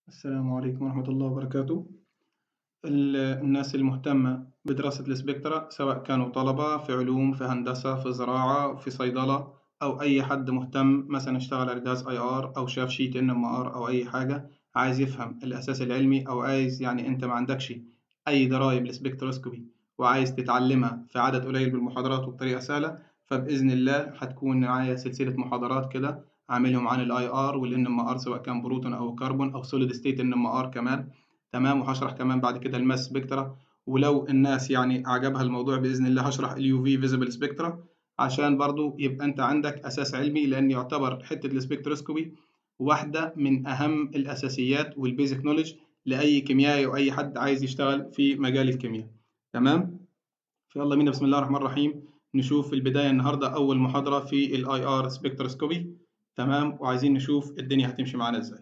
السلام عليكم ورحمة الله وبركاته ال- الناس المهتمة بدراسة السبكترا سواء كانوا طلبة في علوم في هندسة في زراعة في صيدلة أو أي حد مهتم مثلا اشتغل على جهاز اي ار أو شاف شيت ان ام ار أو أي حاجة عايز يفهم الأساس العلمي أو عايز يعني أنت ما عندكش أي دراية بالسبكتروسكوبي وعايز تتعلمها في عدد قليل من المحاضرات وبطريقة سهلة فبإذن الله هتكون معايا سلسلة محاضرات كده عاملهم عن الاي ار والان ام ار سواء كان بروتون او كربون او سوليد ستيت ان ام ار كمان تمام وهشرح كمان بعد كده الماس سبكترا ولو الناس يعني عجبها الموضوع باذن الله هشرح اليو في فيزيبل سبكترا عشان برضو يبقى انت عندك اساس علمي لان يعتبر حته السبكتروسكوبي واحده من اهم الاساسيات والبيزك نولج لاي كيميائي او اي حد عايز يشتغل في مجال الكيمياء تمام فيلا بينا بسم الله الرحمن الرحيم نشوف في البدايه النهارده اول محاضره في الاي ار سبكتروسكوبي تمام وعايزين نشوف الدنيا هتمشي معانا ازاي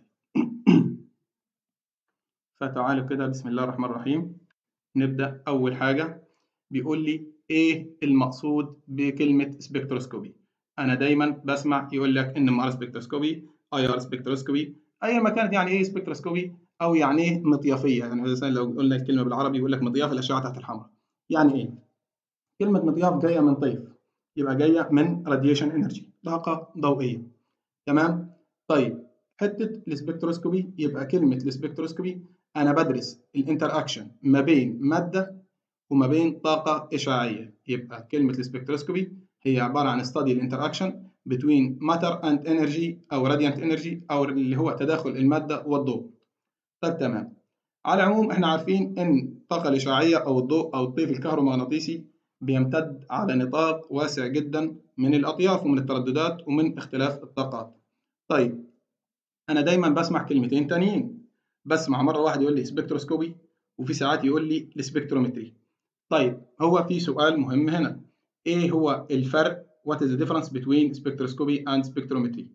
فتعالوا كده بسم الله الرحمن الرحيم نبدأ أول حاجة بيقول لي إيه المقصود بكلمة سبكتروسكوبي أنا دايما بسمع يقول لك إن ار سبكتروسكوبي أي ار سبكتروسكوبي أي ما كانت يعني إيه سبكتروسكوبي أو يعني إيه مطيافية يعني مثلا لو قلنا الكلمة بالعربي يقول لك مطياف الأشعة تحت الحمراء يعني إيه؟ كلمة مطياف جاية من طيف يبقى جاية من راديشن انرجي طاقة ضوئية تمام طيب حته السبكتروسكوبي يبقى كلمه السبكتروسكوبي انا بدرس الانتر اكشن ما بين ماده وما بين طاقه اشعاعيه يبقى كلمه السبكتروسكوبي هي عباره عن study الانتر اكشن between matter and energy او radiant energy او اللي هو تداخل الماده والضوء طيب تمام على العموم احنا عارفين ان الطاقه الاشعاعيه او الضوء او الطيف الكهرومغناطيسي بيمتد على نطاق واسع جدا من الاطياف ومن الترددات ومن اختلاف الطاقات طيب انا دايما بسمع كلمتين تانيين بسمع مره واحد يقول لي سبكتروسكوبي وفي ساعات يقول لي السبكترومتري طيب هو في سؤال مهم هنا ايه هو الفرق what is the difference between spectroscopy and spectrometry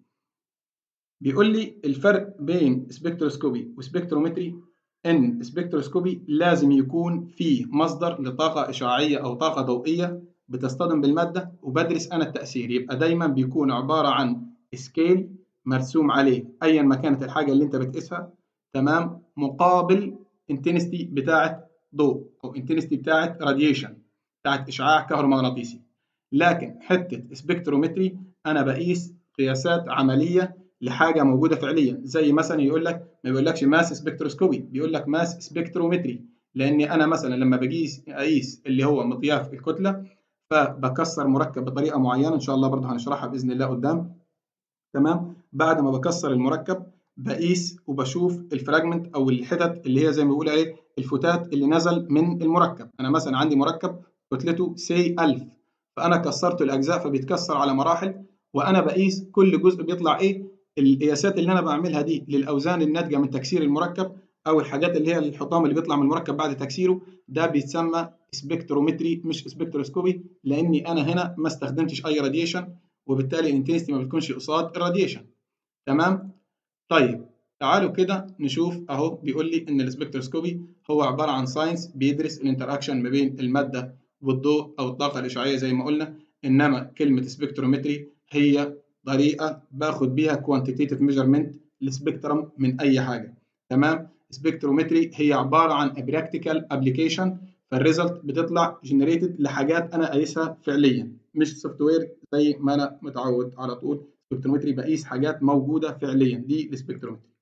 بيقول لي الفرق بين سبكتروسكوبي وسبكترومتري ان سبكتروسكوبي لازم يكون فيه مصدر لطاقه اشعاعيه او طاقه ضوئيه بتصطدم بالماده وبدرس انا التاثير يبقى دايما بيكون عباره عن سكيل مرسوم عليه ايا ما كانت الحاجه اللي انت بتقيسها تمام مقابل انتنستي بتاعه ضوء او انتنستي بتاعه راديشن بتاعه اشعاع كهرومغناطيسي لكن حته سبكترومتري انا بقيس قياسات عمليه لحاجه موجوده فعليا زي مثلا يقول لك ما بيقولكش ماس سبكتروسكوبي بيقول لك ماس سبكترومتري لاني انا مثلا لما بقيس اقيس اللي هو مطياف الكتله فبكسر مركب بطريقه معينه ان شاء الله برضه هنشرحها باذن الله قدام تمام بعد ما بكسر المركب بقيس وبشوف الفراجمنت او الحتت اللي هي زي ما بيقول عليه الفتات اللي نزل من المركب انا مثلا عندي مركب كتلته سي 1000 فانا كسرته الاجزاء فبيتكسر على مراحل وانا بقيس كل جزء بيطلع ايه القياسات اللي انا بعملها دي للاوزان الناتجه من تكسير المركب او الحاجات اللي هي الحطام اللي بيطلع من المركب بعد تكسيره ده بيتسمى سبكترومتري مش سبكتروسكوبي لاني انا هنا ما استخدمتش اي راديشن وبالتالي الانتنستي ما بتكونش قصاد الراديشن تمام طيب تعالوا كده نشوف اهو بيقول لي ان السبكتروسكوبي هو عباره عن ساينس بيدرس الانتراكشن ما بين الماده والضوء او الطاقه الاشعاعيه زي ما قلنا انما كلمه سبكترومتري هي طريقه باخد بيها كوانتيتيف ميجرمنت للسبكترم من اي حاجه تمام سبكترومتري هي عباره عن براكتيكال ابلكيشن فالريزلت بتطلع جنريتد لحاجات انا قايسها فعليا مش سوفت وير زي ما انا متعود على طول سبكترومتري بقيس حاجات موجوده فعليا دي السبكترومتري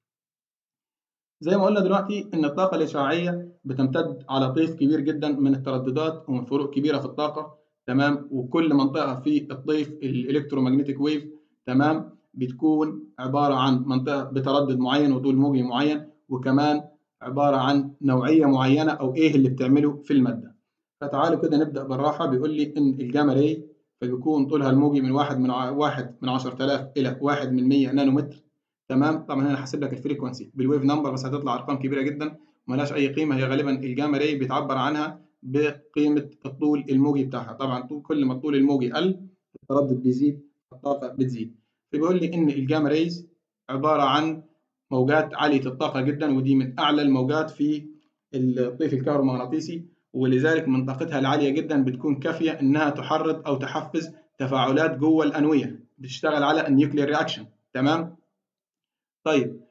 زي ما قلنا دلوقتي ان الطاقه الاشعاعيه بتمتد على طيف كبير جدا من الترددات ومن فروق كبيره في الطاقه تمام وكل منطقه في الطيف الالكترومagnetic ويف تمام بتكون عباره عن منطقه بتردد معين وطول موجي معين وكمان عباره عن نوعيه معينه او ايه اللي بتعمله في الماده فتعالوا كده نبدا بالراحه بيقول لي ان الجاما راي فبيكون طولها الموجي من واحد من ع... واحد من 10000 الى واحد من 100 نانومتر تمام طبعا هنا حاسب لك الفريكونسي بالويف نمبر بس هتطلع ارقام كبيره جدا وملهاش اي قيمه هي غالبا الجاما راي بيتعبر عنها بقيمه الطول الموجي بتاعها طبعا طول كل ما الطول الموجي قل التردد بيزيد الطاقه بتزيد فبيقول لي ان الجاما ريز عباره عن موجات عاليه الطاقه جدا ودي من اعلى الموجات في الطيف الكهرومغناطيسي ولذلك من طاقتها العاليه جدا بتكون كافيه انها تحرض او تحفز تفاعلات جوه الانويه بتشتغل على النيوكلير رياكشن تمام طيب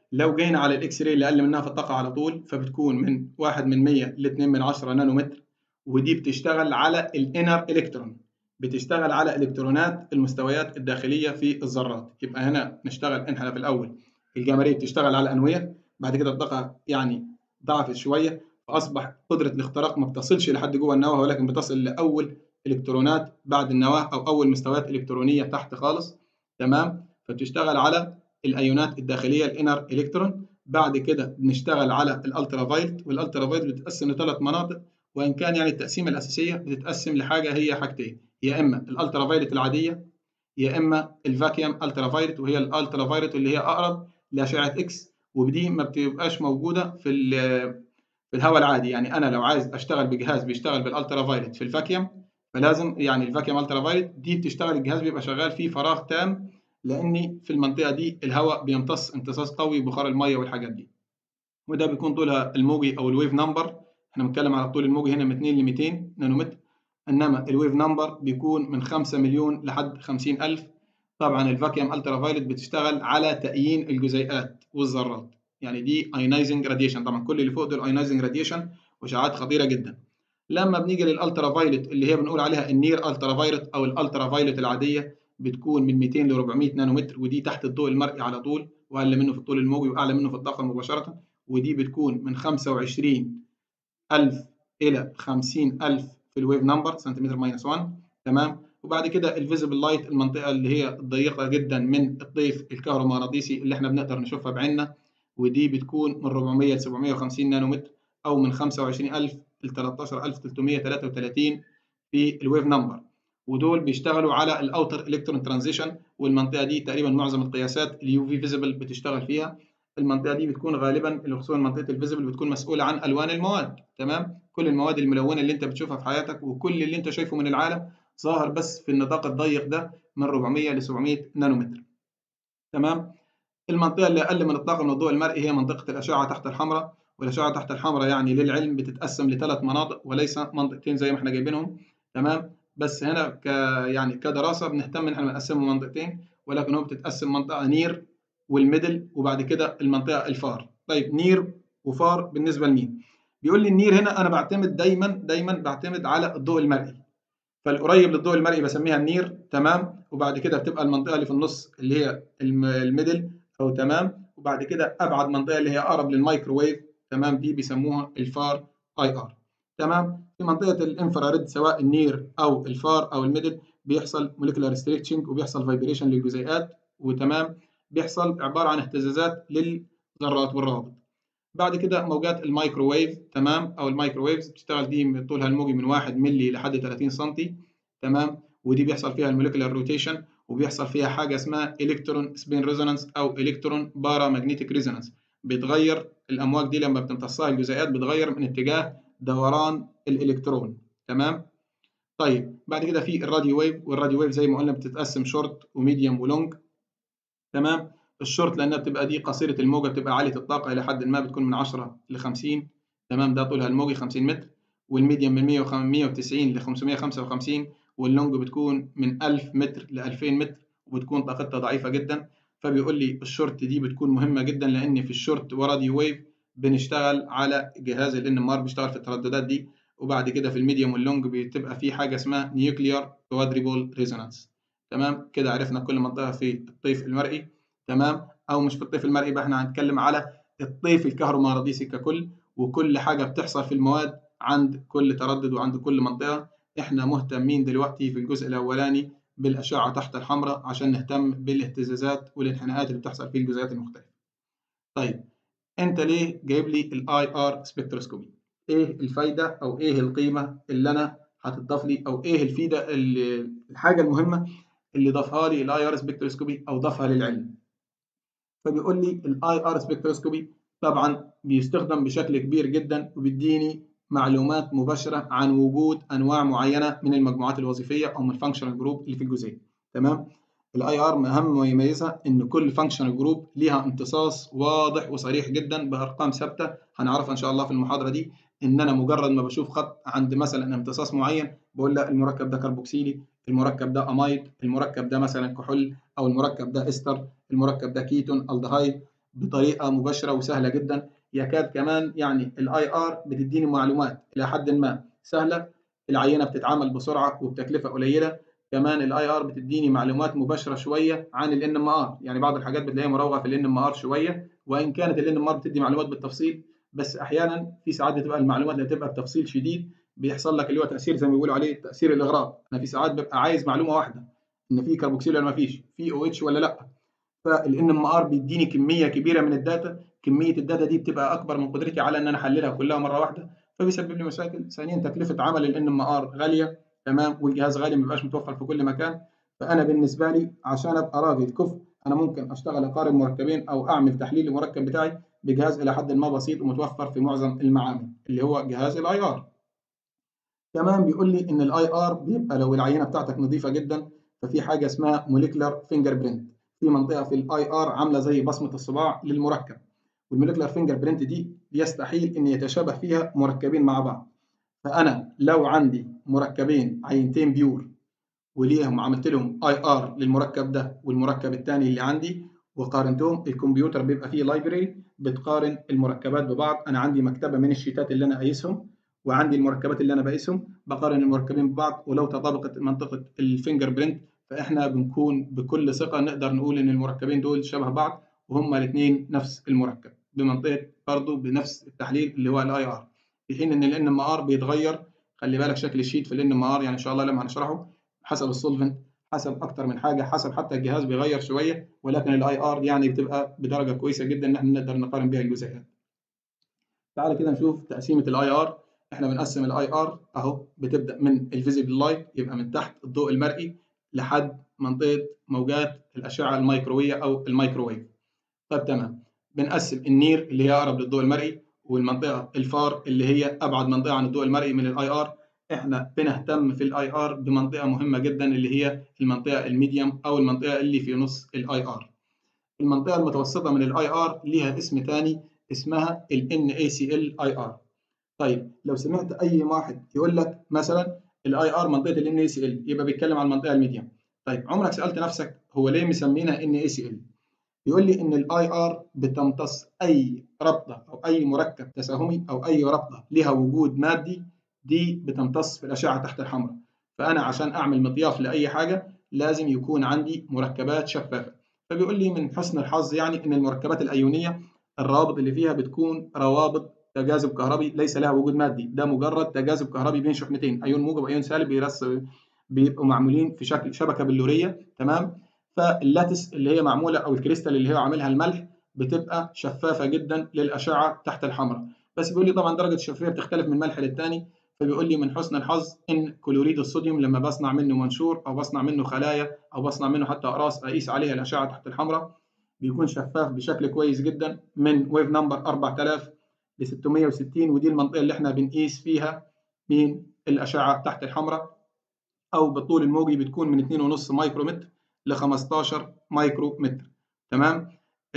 لو جينا على الاكس راي اللي اقل منها في الطاقه على طول فبتكون من 1 من 100 ل 2 من 10 نانومتر ودي بتشتغل على الانر الكترون بتشتغل على الكترونات المستويات الداخليه في الذرات يبقى هنا نشتغل احنا في الاول الجماريه بتشتغل على انويه بعد كده الطاقه يعني ضعفت شويه فاصبح قدره الاختراق ما بتصلش لحد جوه النواه ولكن بتصل لاول الكترونات بعد النواه او اول مستويات الكترونيه تحت خالص تمام فبتشتغل على الايونات الداخليه الانر الكترون بعد كده بنشتغل على الالترا فايلت والالترا فايلت بتتقسم لثلاث مناطق وان كان يعني التقسيمه الاساسيه بتتقسم لحاجه هي حاجتين يا اما الالترا فايلت العاديه يا اما الفاكيوم الترا فايلت وهي الالترا فايلت اللي هي اقرب لاشعه اكس ودي ما بتبقاش موجوده في في الهواء العادي يعني انا لو عايز اشتغل بجهاز بيشتغل بالالترا فايلت في الفاكيوم فلازم يعني الفاكيوم الترا فايلت دي بتشتغل الجهاز بيبقى شغال فيه فراغ تام لان في المنطقه دي الهواء بيمتص امتصاص قوي بخار الميه والحاجات دي وده بيكون طولها الموجي او الويف نمبر احنا بنتكلم على الطول الموجي هنا من 2 ل 200 نانومتر انما الويف نمبر بيكون من 5 مليون لحد 50 الف طبعا الفاكيوم الترا فايلت بتشتغل على تأيين الجزيئات والذرات يعني دي ايونايزنج راديشن طبعا كل اللي فوق دول ايونايزنج راديشن واشعاعات خطيره جدا لما بنيجي للالترا فايلت اللي هي بنقول عليها النير الترا فايلت او الالترا فايلت العاديه بتكون من 200 ل 400 نانومتر ودي تحت الضوء المرئي على طول واقل منه في الطول الموجي واعلى منه في الطاقه مباشره ودي بتكون من 25000 الى 50000 في الويف نمبر سنتيمتر ماينس 1 تمام وبعد كده الفيزبل لايت المنطقه اللي هي الضيقه جدا من الطيف الكهرومغناطيسي اللي احنا بنقدر نشوفها بعيننا ودي بتكون من 400 ل 750 نانومتر او من 25000 ل 13333 في الويف نمبر ودول بيشتغلوا على الاوتر الكترون ترانزيشن والمنطقه دي تقريبا معظم القياسات اليو في فيزبل بتشتغل فيها المنطقه دي بتكون غالبا خصوصا منطقه الفيزبل بتكون مسؤوله عن الوان المواد تمام كل المواد الملونه اللي انت بتشوفها في حياتك وكل اللي انت شايفه من العالم ظاهر بس في النطاق الضيق ده من 400 ل 700 نانومتر تمام المنطقه اللي اقل من الطاقه من الضوء المرئي هي منطقه الاشعه تحت الحمراء والاشعه تحت الحمراء يعني للعلم بتتقسم لثلاث مناطق وليس منطقتين زي ما احنا جايبينهم تمام بس هنا ك يعني كدراسه بنهتم ان احنا نقسمهم منطقتين ولكن هو بتتقسم منطقه نير والميدل وبعد كده المنطقه الفار طيب نير وفار بالنسبه لمين بيقول لي النير هنا انا بعتمد دايما دايما بعتمد على الضوء المرئي فالقريب للضوء المرئي بسميها النير تمام وبعد كده بتبقى المنطقه اللي في النص اللي هي الميدل او تمام وبعد كده ابعد منطقه اللي هي اقرب للمايكروويف تمام دي بيسموها الفار اي ار تمام في منطقه الانفراريد سواء النير او الفار او الميدل بيحصل موليكولار ستريتشنج وبيحصل فايبريشن للجزيئات وتمام بيحصل عباره عن اهتزازات للذرات والروابط بعد كده موجات الميكروويف تمام او الميكروويفز بتشتغل دي طولها الموجي من 1 مللي لحد 30 سم تمام ودي بيحصل فيها الموليكولار روتيشن وبيحصل فيها حاجه اسمها الكترون سبين ريزونانس او الكترون بارا ماجنتيك ريزونانس بتغير الامواج دي لما بتمتصها الجزيئات بتغير من اتجاه دوران الالكترون تمام طيب بعد كده في الراديو ويف والراديو ويف زي ما قلنا بتتقسم شورت وميديوم ولونج تمام الشورت لانها بتبقى دي قصيره الموجه بتبقى عاليه الطاقه الى حد ما بتكون من 10 ل 50 تمام ده طولها الموجي 50 متر والميديوم من 190 ل 555 واللونج بتكون من 1000 متر ل 2000 متر وبتكون طاقتها ضعيفه جدا فبيقول لي الشورت دي بتكون مهمه جدا لان في الشورت وراديو ويف بنشتغل على جهاز الان ام ار بيشتغل في الترددات دي وبعد كده في الميديوم واللونج بتبقى في حاجه اسمها نيوكليار كوادريبول ريزونانس تمام كده عرفنا كل منطقه في الطيف المرئي تمام او مش في الطيف المرئي بقى احنا هنتكلم على الطيف الكهرومغناطيسي ككل وكل حاجه بتحصل في المواد عند كل تردد وعند كل منطقه احنا مهتمين دلوقتي في الجزء الاولاني بالاشعه تحت الحمراء عشان نهتم بالاهتزازات والانحناءات اللي بتحصل في الجزيئات المختلفه طيب انت ليه جايب لي الاي ار سبكتروسكوبي ايه الفايده او ايه القيمه اللي انا هتضاف لي او ايه الفيده الحاجه المهمه اللي ضافها لي الاي ار سبكتروسكوبي او ضافها للعلم فبيقول لي الاي ار سبكتروسكوبي طبعا بيستخدم بشكل كبير جدا وبيديني معلومات مباشره عن وجود انواع معينه من المجموعات الوظيفيه او من الفانكشنال جروب اللي في الجزيء تمام الاي ار اهم ما يميزها ان كل فانكشنال جروب ليها امتصاص واضح وصريح جدا بارقام ثابته هنعرفها ان شاء الله في المحاضره دي ان انا مجرد ما بشوف خط عند مثلا امتصاص معين بقول لا المركب ده كربوكسيلي المركب ده امايد المركب ده مثلا كحول او المركب ده استر المركب ده كيتون الدهايد بطريقه مباشره وسهله جدا يكاد كمان يعني الاي ار بتديني معلومات الى حد ما سهله العينه بتتعامل بسرعه وبتكلفه قليله كمان الاي ار بتديني معلومات مباشره شويه عن الان ام ار يعني بعض الحاجات بتلاقيها مراوغه في الان ام ار شويه وان كانت الان ام ار بتدي معلومات بالتفصيل بس احيانا في ساعات بتبقى المعلومات اللي بتبقى بتفصيل شديد بيحصل لك اللي هو تاثير زي ما بيقولوا عليه تاثير الاغراء انا في ساعات ببقى عايز معلومه واحده ان في كربوكسيل ولا ما فيش في او اتش ولا لا فالان ام ار بيديني كميه كبيره من الداتا كميه الداتا دي بتبقى اكبر من قدرتي على ان انا احللها كلها مره واحده فبيسبب لي مشاكل ثانيا تكلفه عمل الان ام ار غاليه تمام والجهاز غالي ما بيبقاش متوفر في كل مكان فانا بالنسبه لي عشان ابقى راجل كفء انا ممكن اشتغل اقارن مركبين او اعمل تحليل المركب بتاعي بجهاز الى حد ما بسيط ومتوفر في معظم المعامل اللي هو جهاز الاي ار كمان بيقول لي ان الاي ار بيبقى لو العينه بتاعتك نظيفه جدا ففي حاجه اسمها موليكولار فينجر برينت في منطقه في الاي ار عامله زي بصمه الصباع للمركب والموليكولار فينجر برينت دي يستحيل ان يتشابه فيها مركبين مع بعض فانا لو عندي مركبين عينتين بيور وليهم عملت لهم اي ار للمركب ده والمركب الثاني اللي عندي وقارنتهم الكمبيوتر بيبقى فيه لايبرري بتقارن المركبات ببعض انا عندي مكتبه من الشيتات اللي انا قايسهم وعندي المركبات اللي انا بقيسهم بقارن المركبين ببعض ولو تطابقت منطقه الفينجر برينت فاحنا بنكون بكل ثقه نقدر نقول ان المركبين دول شبه بعض وهما الاثنين نفس المركب بمنطقه برضه بنفس التحليل اللي هو الاي ار في حين ان الان ام ار بيتغير خلي بالك شكل الشيت في الان ام ار يعني ان شاء الله لما هنشرحه حسب السولفنت حسب اكتر من حاجه حسب حتى الجهاز بيغير شويه ولكن الاي ار يعني بتبقى بدرجه كويسه جدا ان احنا نقدر نقارن بيها الجزيئات تعالى كده نشوف تقسيمه الاي ار احنا بنقسم الاي ار اهو بتبدا من الفيزيبل لايت يبقى من تحت الضوء المرئي لحد منطقه موجات الاشعه الميكروويه او الميكروويف طيب تمام بنقسم النير اللي هي اقرب للضوء المرئي والمنطقه الفار اللي هي ابعد منطقه عن الضوء المرئي من الاي ار احنا بنهتم في الاي ار بمنطقه مهمه جدا اللي هي المنطقه الميديوم او المنطقه اللي في نص الاي ار المنطقه المتوسطه من الاي ار ليها اسم ثاني اسمها ال NaCl IR طيب لو سمعت اي واحد يقول لك مثلا الاي ار منطقه ال NaCl يبقى بيتكلم عن المنطقه الميديوم طيب عمرك سالت نفسك هو ليه مسمينها NaCl يقول لي ان الاي ار بتمتص اي رابطه او اي مركب تساهمي او اي رابطه لها وجود مادي دي بتمتص في الاشعه تحت الحمراء فانا عشان اعمل مضياف لاي حاجه لازم يكون عندي مركبات شفافه فبيقول لي من حسن الحظ يعني ان المركبات الايونيه الروابط اللي فيها بتكون روابط تجاذب كهربي ليس لها وجود مادي ده مجرد تجاذب كهربي بين شحنتين ايون موجب وايون سالب بيرص بيبقوا معمولين في شكل شبكه بلوريه تمام فاللاتس اللي هي معموله او الكريستال اللي هو عاملها الملح بتبقى شفافه جدا للاشعه تحت الحمراء بس بيقول لي طبعا درجه الشفافيه بتختلف من ملح للتاني فبيقول لي من حسن الحظ ان كلوريد الصوديوم لما بصنع منه منشور او بصنع منه خلايا او بصنع منه حتى اقراص اقيس عليها الاشعه تحت الحمراء بيكون شفاف بشكل كويس جدا من ويف نمبر 4000 ل 660 ودي المنطقه اللي احنا بنقيس فيها من الاشعه تحت الحمراء او بالطول الموجي بتكون من 2.5 مايكرومتر ل 15 مايكرومتر تمام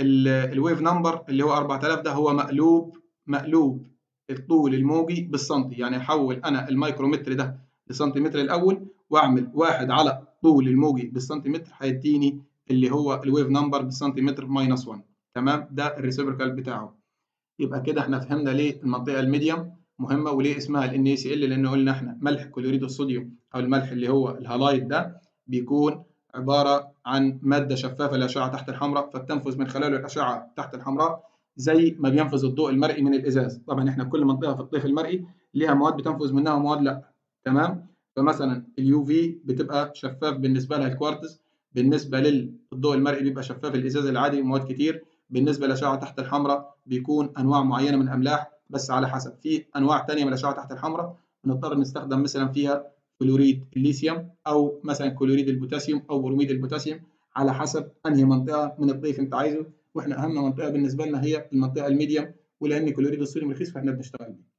الويف نمبر اللي هو 4000 ده هو مقلوب مقلوب الطول الموجي بالسنتي يعني احول انا الميكرومتر ده لسنتيمتر الاول واعمل واحد على طول الموجي بالسنتيمتر هيديني اللي هو الويف نمبر بالسنتيمتر ماينس 1 تمام ده الريسيبركال بتاعه يبقى كده احنا فهمنا ليه المنطقه الميديوم مهمه وليه اسمها ال NaCl لان قلنا احنا ملح كلوريد الصوديوم او الملح اللي هو الهالايت ده بيكون عباره عن ماده شفافه للاشعه تحت الحمراء فبتنفذ من خلاله الاشعه تحت الحمراء زي ما بينفذ الضوء المرئي من الازاز طبعا احنا كل منطقه في الطيف المرئي ليها مواد بتنفذ منها ومواد لا تمام فمثلا اليو في بتبقى شفاف بالنسبه لها الكوارتز بالنسبه للضوء المرئي بيبقى شفاف الازاز العادي مواد كتير بالنسبه للاشعه تحت الحمراء بيكون انواع معينه من املاح بس على حسب في انواع ثانيه من الاشعه تحت الحمراء بنضطر نستخدم مثلا فيها كلوريد الليثيوم او مثلا كلوريد البوتاسيوم او بروميد البوتاسيوم على حسب انهي منطقه من الطيف انت عايزه واحنا اهم منطقه بالنسبه لنا هي المنطقه الميديوم ولان كلوريد الصوديوم رخيص فاحنا بنشتغل بيه.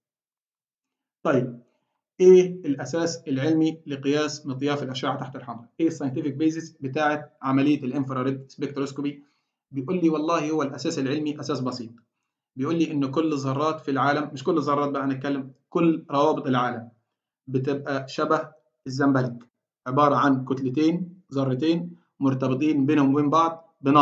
طيب ايه الاساس العلمي لقياس مطياف الاشعه تحت الحمراء؟ ايه الساينتفك بيزس بتاعه عمليه الانفراريد سبكتروسكوبي؟ بيقول لي والله هو الاساس العلمي اساس بسيط. بيقول لي ان كل ذرات في العالم مش كل الذرات بقى هنتكلم كل روابط العالم بتبقى شبه الزنبلك عباره عن كتلتين ذرتين مرتبطين بينهم وبين بعض بنابض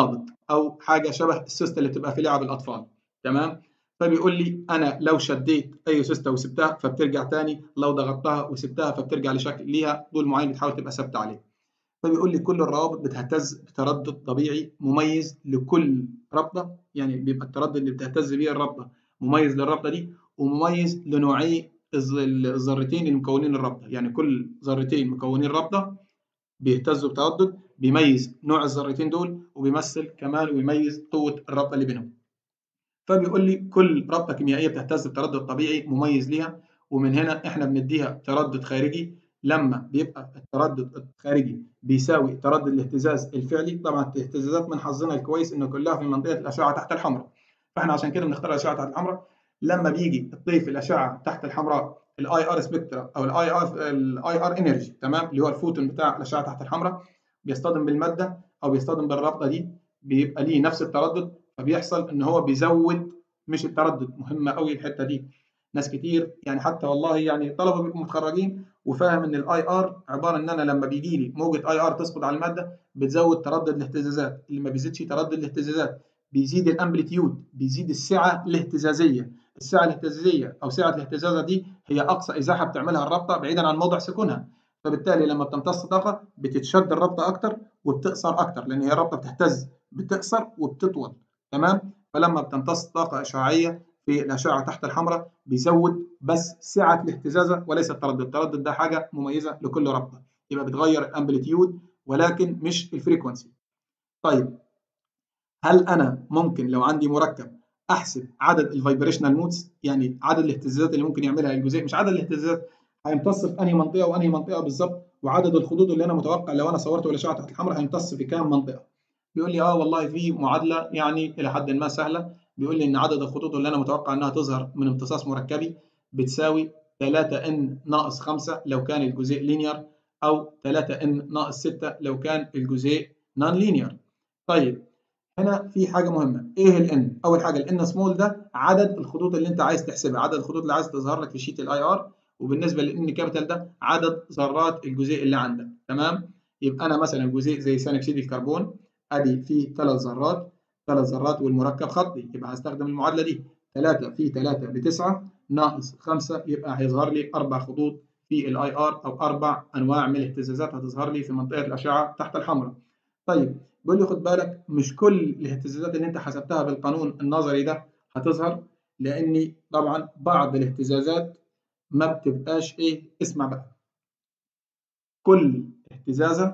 او حاجه شبه السوسته اللي بتبقى في لعب الاطفال تمام فبيقول لي انا لو شديت اي سوسته وسبتها فبترجع تاني لو ضغطتها وسبتها فبترجع لشكل ليها طول معين بتحاول تبقى ثابته عليه فبيقول لي كل الروابط بتهتز بتردد طبيعي مميز لكل رابطه يعني بيبقى التردد اللي بتهتز بيه الرابطه مميز للرابطه دي ومميز لنوعي الذرتين اللي مكونين الرابطه يعني كل ذرتين مكونين رابطه بيهتزوا بتردد بيميز نوع الذرتين دول وبيمثل كمان ويميز قوه الرابطه اللي بينهم فبيقول لي كل رابطه كيميائيه بتهتز بتردد طبيعي مميز ليها ومن هنا احنا بنديها تردد خارجي لما بيبقى التردد الخارجي بيساوي تردد الاهتزاز الفعلي طبعا الاهتزازات من حظنا الكويس انه كلها في منطقه الاشعه تحت الحمراء فاحنا عشان كده بنختار الاشعه تحت الحمراء لما بيجي الطيف الاشعه تحت الحمراء الاي ار سبكترا او الاي ار الاي ار انرجي تمام اللي هو الفوتون بتاع الاشعه تحت الحمراء بيصطدم بالماده او بيصطدم بالرابطه دي بيبقى ليه نفس التردد فبيحصل ان هو بيزود مش التردد مهمه قوي الحته دي ناس كتير يعني حتى والله يعني طلبه بيبقوا متخرجين وفاهم ان الاي ار عباره ان انا لما بيجي لي موجه اي ار تسقط على الماده بتزود تردد الاهتزازات اللي ما بيزيدش تردد الاهتزازات بيزيد الامبليتيود بيزيد السعه الاهتزازيه السعه الاهتزازيه او سعه الاهتزازه دي هي اقصى ازاحه بتعملها الرابطه بعيدا عن موضع سكونها فبالتالي لما بتمتص طاقه بتتشد الرابطه اكتر وبتقصر اكتر لان هي الرابطه بتهتز بتقصر وبتطول تمام فلما بتمتص طاقه اشعاعيه في الاشعه تحت الحمراء بيزود بس سعه الاهتزازه وليس التردد التردد ده حاجه مميزه لكل رابطه يبقى بتغير الامبليتيود ولكن مش الفريكونسي طيب هل انا ممكن لو عندي مركب احسب عدد الفايبريشنال مودز يعني عدد الاهتزازات اللي ممكن يعملها الجزيء مش عدد الاهتزازات هيمتص في انهي منطقه وانهي منطقه بالظبط وعدد الخطوط اللي انا متوقع لو انا صورته الاشعه تحت الحمراء هيمتص في كام منطقه بيقول لي اه والله في معادله يعني الى حد ما سهله بيقول لي ان عدد الخطوط اللي انا متوقع انها تظهر من امتصاص مركبي بتساوي 3 ان ناقص 5 لو كان الجزيء لينير او 3 ان ناقص 6 لو كان الجزيء نون لينير طيب هنا في حاجه مهمه ايه الان اول حاجه الان سمول ده عدد الخطوط اللي انت عايز تحسبها عدد الخطوط اللي عايز تظهر لك في شيت الاي ار وبالنسبه للان كابيتال ده عدد ذرات الجزيء اللي عندك تمام يبقى انا مثلا جزيء زي ثاني اكسيد الكربون ادي فيه ثلاث ذرات ثلاث ذرات والمركب خطي يبقى هستخدم المعادله دي 3 في 3 ب 9 ناقص 5 يبقى هيظهر لي اربع خطوط في الاي ار او اربع انواع من الاهتزازات هتظهر لي في منطقه الاشعه تحت الحمراء. طيب بيقول لي خد بالك مش كل الاهتزازات اللي انت حسبتها بالقانون النظري ده هتظهر لان طبعا بعض الاهتزازات ما بتبقاش ايه اسمع بقى كل اهتزازه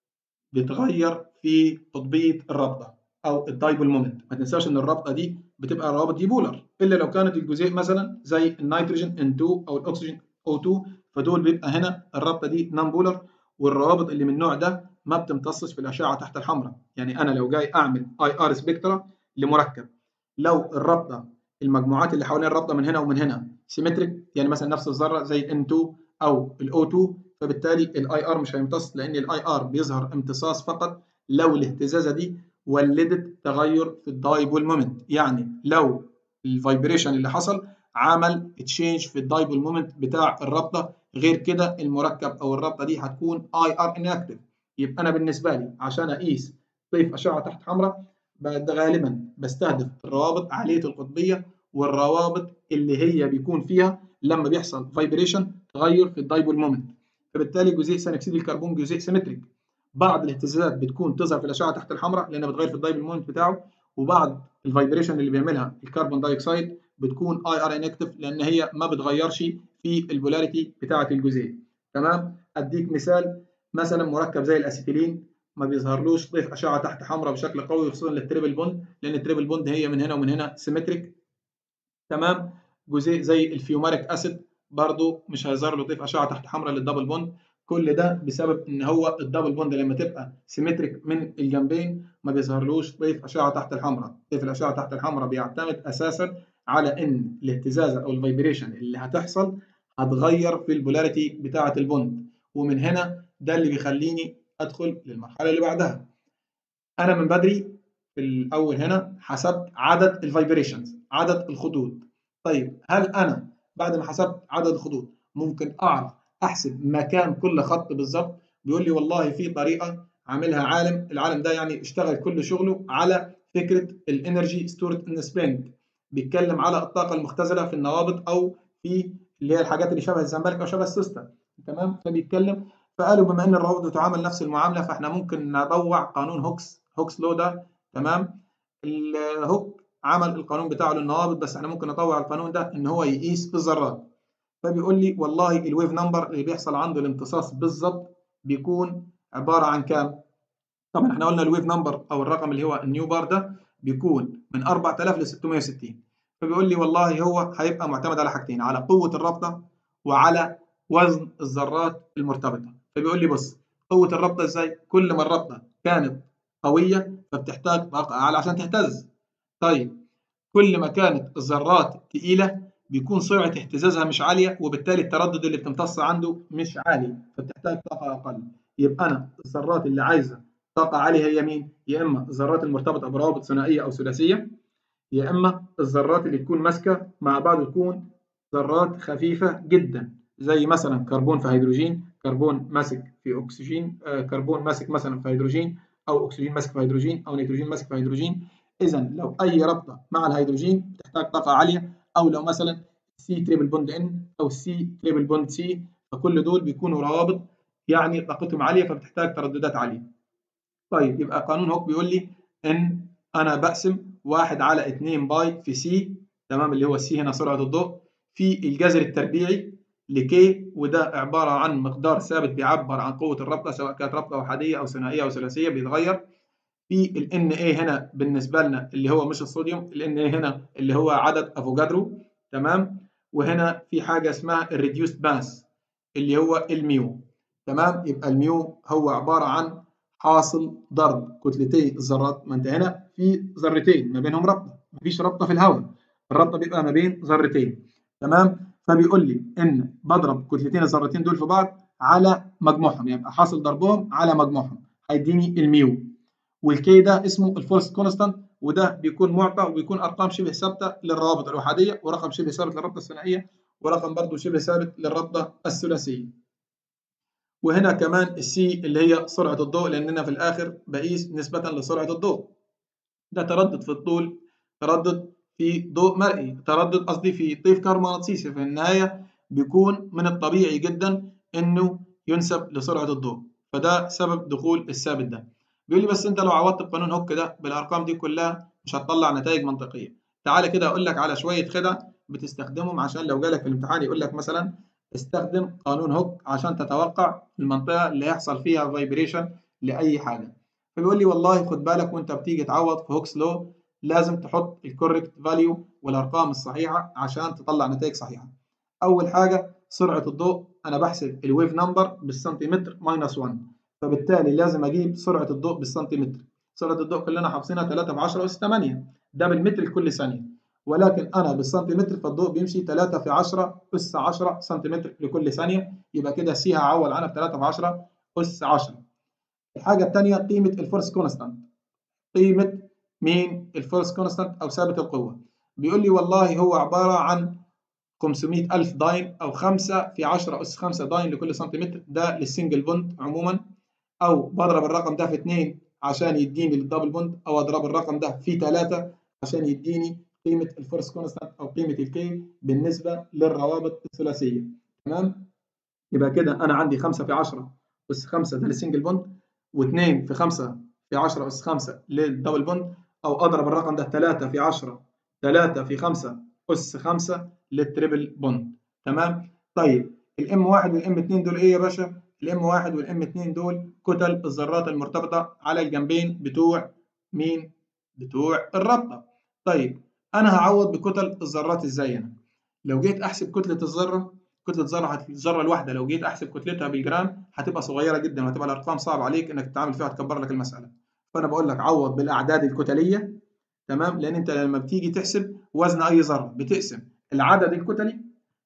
بتغير في قطبيه الرابطه او الدايبول مومنت ما تنساش ان الرابطه دي بتبقى روابط ديبولر الا لو كانت الجزيء مثلا زي النيتروجين N2 او الاكسجين O2 فدول بيبقى هنا الرابطه دي نون بولر والروابط اللي من النوع ده ما بتمتصش في الاشعه تحت الحمراء يعني انا لو جاي اعمل اي ار سبكترا لمركب لو الرابطه المجموعات اللي حوالين الرابطه من هنا ومن هنا سيمتريك يعني مثلا نفس الذره زي N2 او الO2 فبالتالي الاي ار مش هيمتص لان الاي ار بيظهر امتصاص فقط لو الاهتزازه دي ولدت تغير في الدايبول مومنت يعني لو الفايبريشن اللي حصل عمل تشينج في الدايبول مومنت بتاع الرابطه غير كده المركب او الرابطه دي هتكون اي ار انكتيف يبقى انا بالنسبه لي عشان اقيس طيف اشعه تحت حمراء غالبا بستهدف الروابط عاليه القطبيه والروابط اللي هي بيكون فيها لما بيحصل فايبريشن تغير في الدايبول مومنت فبالتالي جزيء ثاني اكسيد الكربون جزيء سيمتريك بعض الاهتزازات بتكون تظهر في الاشعه تحت الحمراء لانها بتغير في الدايبول مومنت بتاعه وبعض الفايبريشن اللي بيعملها الكربون دايوكسيد بتكون اي ار انكتيف لان هي ما بتغيرش في البولاريتي بتاعه الجزيء تمام اديك مثال مثلا مركب زي الاسيتيلين ما بيظهرلوش طيف اشعه تحت حمراء بشكل قوي خصوصا للتريبل بوند لان التريبل بوند هي من هنا ومن هنا سيمتريك تمام جزيء زي الفيوماريك اسيد برضو مش هيظهر له طيف اشعه تحت حمراء للدبل بوند كل ده بسبب ان هو الدبل بوند لما تبقى سيمتريك من الجنبين ما بيظهرلوش طيف اشعه تحت الحمراء طيف الاشعه تحت الحمراء بيعتمد اساسا على ان الاهتزازه او الفايبريشن اللي هتحصل هتغير في البولاريتي بتاعه البوند ومن هنا ده اللي بيخليني ادخل للمرحله اللي بعدها انا من بدري في الاول هنا حسبت عدد الفايبريشنز عدد الخطوط طيب هل انا بعد ما حسبت عدد الخطوط ممكن اعرف احسب مكان كل خط بالظبط بيقول لي والله في طريقه عاملها عالم العالم ده يعني اشتغل كل شغله على فكره الانرجي ستورد ان سبرينج بيتكلم على الطاقه المختزله في النوابض او في اللي هي الحاجات اللي شبه الزنبلك او شبه السوسته تمام فبيتكلم فقالوا بما ان الروابط بتعامل نفس المعامله فاحنا ممكن نطوع قانون هوكس هوكس لو ده تمام الهوك عمل القانون بتاعه للنوابض بس احنا ممكن نطوع القانون ده ان هو يقيس الذرات فبيقول لي والله الويف نمبر اللي بيحصل عنده الامتصاص بالظبط بيكون عباره عن كام؟ طبعا احنا قلنا الويف نمبر او الرقم اللي هو النيو بار ده بيكون من 4000 ل 660 فبيقول لي والله هو هيبقى معتمد على حاجتين على قوه الرابطه وعلى وزن الذرات المرتبطه فبيقول لي بص قوه الرابطه ازاي؟ كل ما الرابطه كانت قويه فبتحتاج طاقه اعلى عشان تهتز طيب كل ما كانت الذرات تقيله بيكون سرعه اهتزازها مش عاليه وبالتالي التردد اللي بتمتص عنده مش عالي فبتحتاج طاقه اقل يبقى انا الذرات اللي عايزه طاقه عاليه هي مين؟ يا اما الذرات المرتبطه بروابط ثنائيه او ثلاثيه يا اما الذرات اللي تكون ماسكه مع بعض تكون ذرات خفيفه جدا زي مثلا كربون في هيدروجين كربون ماسك في اكسجين آه كربون ماسك مثلا في هيدروجين او اكسجين ماسك في هيدروجين او نيتروجين ماسك في هيدروجين اذا لو اي رابطه مع الهيدروجين بتحتاج طاقه عاليه او لو مثلا سي تريبل بوند ان او سي تريبل بوند سي فكل دول بيكونوا روابط يعني طاقتهم عاليه فبتحتاج ترددات عاليه طيب يبقى قانون هوك بيقول لي ان انا بقسم 1 على 2 باي في سي تمام اللي هو سي هنا سرعه الضوء في الجذر التربيعي لكي وده عباره عن مقدار ثابت بيعبر عن قوه الرابطه سواء كانت رابطه احاديه او ثنائيه او ثلاثيه بيتغير في ال Na هنا بالنسبه لنا اللي هو مش الصوديوم ال Na هنا اللي هو عدد افوجادرو تمام وهنا في حاجه اسمها الريديوست ماس اللي هو الميو تمام يبقى الميو هو عباره عن حاصل ضرب كتلتي الذرات ما انت هنا في ذرتين ما بينهم رابطه مفيش رابطه في الهواء الرابطه بيبقى ما بين ذرتين تمام فبيقول لي ان بضرب كتلتين الذرتين دول في بعض على مجموعهم يبقى يعني حاصل ضربهم على مجموعهم هيديني الميو والكي ده اسمه الفورس كونستانت وده بيكون معطى وبيكون ارقام شبه ثابته للروابط الاحاديه ورقم شبه ثابت للرابطه الثنائيه ورقم برضه شبه ثابت للرابطه الثلاثيه وهنا كمان السي اللي هي سرعه الضوء لاننا في الاخر بقيس نسبه لسرعه الضوء ده تردد في الطول تردد في ضوء مرئي تردد قصدي في طيف كهرومغناطيسي في النهايه بيكون من الطبيعي جدا انه ينسب لسرعه الضوء فده سبب دخول الثابت ده بيقول لي بس انت لو عوضت بقانون هوك ده بالارقام دي كلها مش هتطلع نتائج منطقيه تعالى كده اقول لك على شويه خدع بتستخدمهم عشان لو جالك في الامتحان يقول لك مثلا استخدم قانون هوك عشان تتوقع المنطقه اللي هيحصل فيها فايبريشن لاي حاجه فبيقول لي والله خد بالك وانت بتيجي تعوض في هوكس لو لازم تحط الكوريكت فاليو والارقام الصحيحه عشان تطلع نتائج صحيحه اول حاجه سرعه الضوء انا بحسب الويف نمبر بالسنتيمتر ماينس 1 فبالتالي لازم اجيب سرعه الضوء بالسنتيمتر سرعه الضوء كلنا حافظينها 3 في 10 اس 8 ده بالمتر لكل ثانيه ولكن انا بالسنتيمتر فالضوء بيمشي 3 في 10 اس 10 سنتيمتر لكل ثانيه يبقى كده سي هعوض عنها ب 3 في 10 اس 10 الحاجه الثانيه قيمه الفورس كونستانت قيمه مين الفورس كونستانت او ثابت القوه بيقول لي والله هو عباره عن 500 ألف داين أو 5 في 10 أس 5 داين لكل سنتيمتر ده للسنجل بوند عموما أو بضرب الرقم ده في 2 عشان يديني للدبل بوند أو أضرب الرقم ده في 3 عشان يديني قيمة الفورس كونستانت أو قيمة الكي بالنسبة للروابط الثلاثية تمام يبقى كده أنا عندي 5 في 10 أس 5 ده للسنجل بوند و2 في 5 في 10 أس 5 للدبل بوند أو أضرب الرقم ده 3 في 10 3 في 5 أس 5 للتريبل بوند تمام طيب الام 1 والام 2 دول ايه يا باشا الام 1 والام 2 دول كتل الذرات المرتبطه على الجنبين بتوع مين بتوع الرابطه طيب انا هعوض بكتل الذرات ازاي انا لو جيت احسب كتله الذره كتله ذره الذره الواحده لو جيت احسب كتلتها بالجرام هتبقى صغيره جدا وهتبقى الارقام صعبه عليك انك تتعامل فيها تكبر لك المساله فانا بقول لك عوض بالاعداد الكتليه تمام لان انت لما بتيجي تحسب وزن اي ذره بتقسم العدد الكتلي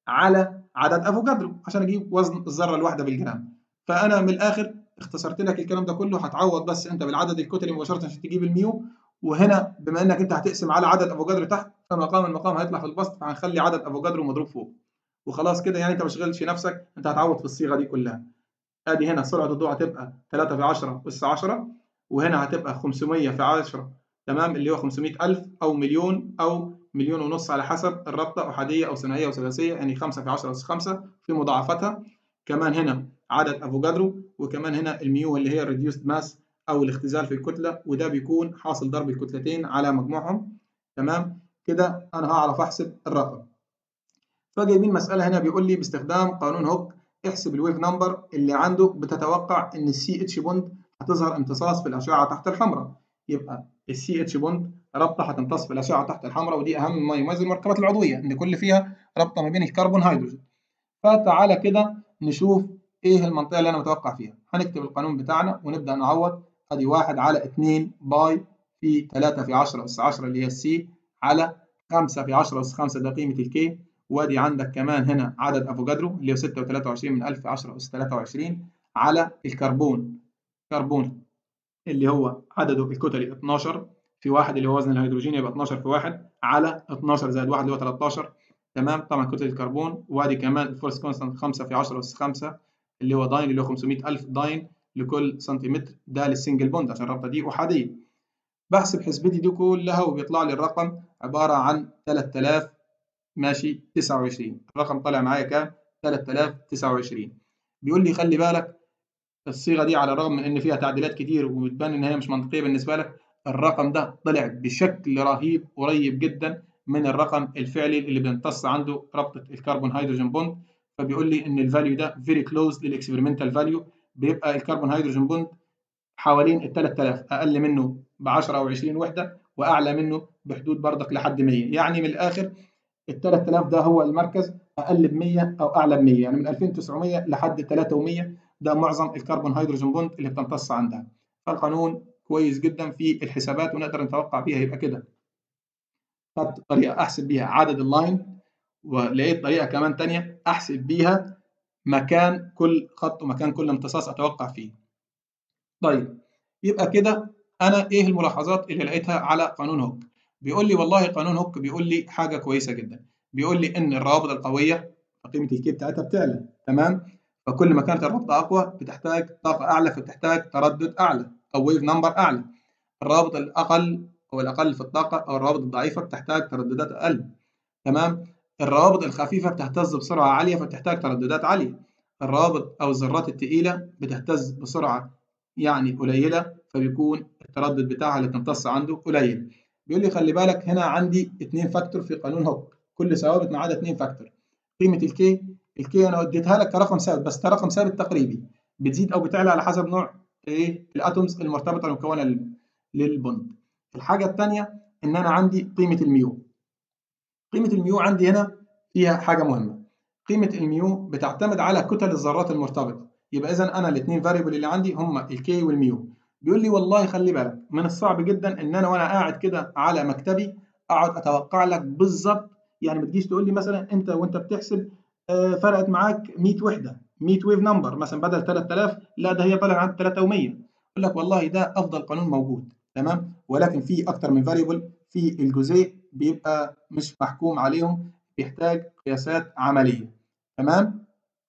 على عدد افوكادرو عشان اجيب وزن الذره الواحده بالجرام فانا من الاخر اختصرت لك الكلام ده كله هتعوض بس انت بالعدد الكتلي مباشره عشان تجيب الميو وهنا بما انك انت هتقسم على عدد افوكادرو تحت فمقام المقام هيطلع في البسط فهنخلي عدد افوكادرو مضروب فوق وخلاص كده يعني انت ما تشغلش نفسك انت هتعوض في الصيغه دي كلها ادي هنا سرعه الضوء هتبقى 3 في 10 اس 10 وهنا هتبقى 500 في 10 تمام اللي هو 500000 او مليون او مليون ونص على حسب الرابطه احاديه او ثنائيه او ثلاثيه يعني 5 في 10 اس 5 في مضاعفتها كمان هنا عدد افوجادرو وكمان هنا الميو اللي هي الريديوسد ماس او الاختزال في الكتله وده بيكون حاصل ضرب الكتلتين على مجموعهم تمام كده انا هعرف احسب الرقم فجايبين مساله هنا بيقول لي باستخدام قانون هوك احسب الويف نمبر اللي عنده بتتوقع ان السي اتش بوند هتظهر امتصاص في الاشعه تحت الحمراء يبقى السي اتش بوند رابطه هتمتص في الاشعه تحت الحمراء ودي اهم ما يميز المركبات العضويه ان كل فيها رابطه ما بين الكربون هيدروجين فتعالى كده نشوف ايه المنطقه اللي انا متوقع فيها هنكتب القانون بتاعنا ونبدا نعوض ادي 1 على 2 باي في 3 في 10 اس 10 اللي هي السي على 5 في 10 اس 5 ده قيمه الكي وادي عندك كمان هنا عدد افوجادرو اللي هو 6.23 من 1000 في 10 اس 23 على الكربون كربون اللي هو عدده الكتلي 12 في 1 اللي هو وزن الهيدروجين يبقى 12 في 1 على 12 زائد 1 اللي هو 13 تمام طبعا كتله الكربون وادي كمان الفورس كونستانت 5 في 10 اس 5 اللي هو داين اللي هو 500000 داين لكل سنتيمتر ده للسنجل بوند عشان الرابطه دي احاديه بحسب حسبتي دي كلها وبيطلع لي الرقم عباره عن 3000 ماشي 29 الرقم طالع معايا كام 3029 بيقول لي خلي بالك الصيغه دي على الرغم من ان فيها تعديلات كتير وبتبان ان هي مش منطقيه بالنسبه لك الرقم ده طلع بشكل رهيب قريب جدا من الرقم الفعلي اللي بيمتص عنده رابطه الكربون هيدروجين بوند فبيقول لي ان الفاليو ده فيري كلوز للاكسبيرمنتال فاليو بيبقى الكربون هيدروجين بوند حوالين ال 3000 اقل منه ب 10 او 20 وحده واعلى منه بحدود بردك لحد 100 يعني من الاخر ال 3000 ده هو المركز اقل ب 100 او اعلى ب 100 يعني من 2900 لحد 3100 ده معظم الكربون هيدروجين بوند اللي بتمتص عندها فالقانون كويس جدا في الحسابات ونقدر نتوقع بيها يبقى كده خدت طريقه احسب بيها عدد اللاين ولقيت طريقه كمان تانية احسب بيها مكان كل خط ومكان كل امتصاص اتوقع فيه طيب يبقى كده انا ايه الملاحظات اللي لقيتها على قانون هوك بيقول لي والله قانون هوك بيقول لي حاجه كويسه جدا بيقول لي ان الروابط القويه قيمه الكي بتاعتها بتعلى تمام فكل ما كانت الرابطه اقوى بتحتاج طاقه اعلى فبتحتاج تردد اعلى او ويف نمبر اعلى الروابط الاقل او الاقل في الطاقه او الروابط الضعيفه بتحتاج ترددات اقل تمام الروابط الخفيفه بتهتز بسرعه عاليه فبتحتاج ترددات عاليه الروابط او الذرات الثقيله بتهتز بسرعه يعني قليله فبيكون التردد بتاعها اللي بتمتص عنده قليل بيقول لي خلي بالك هنا عندي اثنين فاكتور في قانون هوك كل ثوابت ما عدا اثنين فاكتور قيمه الكي الكي انا اديتها لك كرقم ثابت بس ده رقم ثابت تقريبي بتزيد او بتعلى على حسب نوع ايه الاتومز المرتبطه المكونه للبوند الحاجه الثانيه ان انا عندي قيمه الميو قيمه الميو عندي هنا فيها حاجه مهمه قيمه الميو بتعتمد على كتل الذرات المرتبطه يبقى اذا انا الاثنين فاريبل اللي عندي هما الكي والميو بيقول لي والله خلي بالك من الصعب جدا ان انا وانا قاعد كده على مكتبي اقعد اتوقع لك بالظبط يعني ما تجيش تقول لي مثلا انت وانت بتحسب آه فرقت معاك 100 وحده 100 ويف نمبر مثلا بدل 3000 لا ده هي طلع عند 3100 يقول لك والله ده افضل قانون موجود تمام ولكن في اكتر من فاريبل في الجزيء بيبقى مش محكوم عليهم بيحتاج قياسات عمليه تمام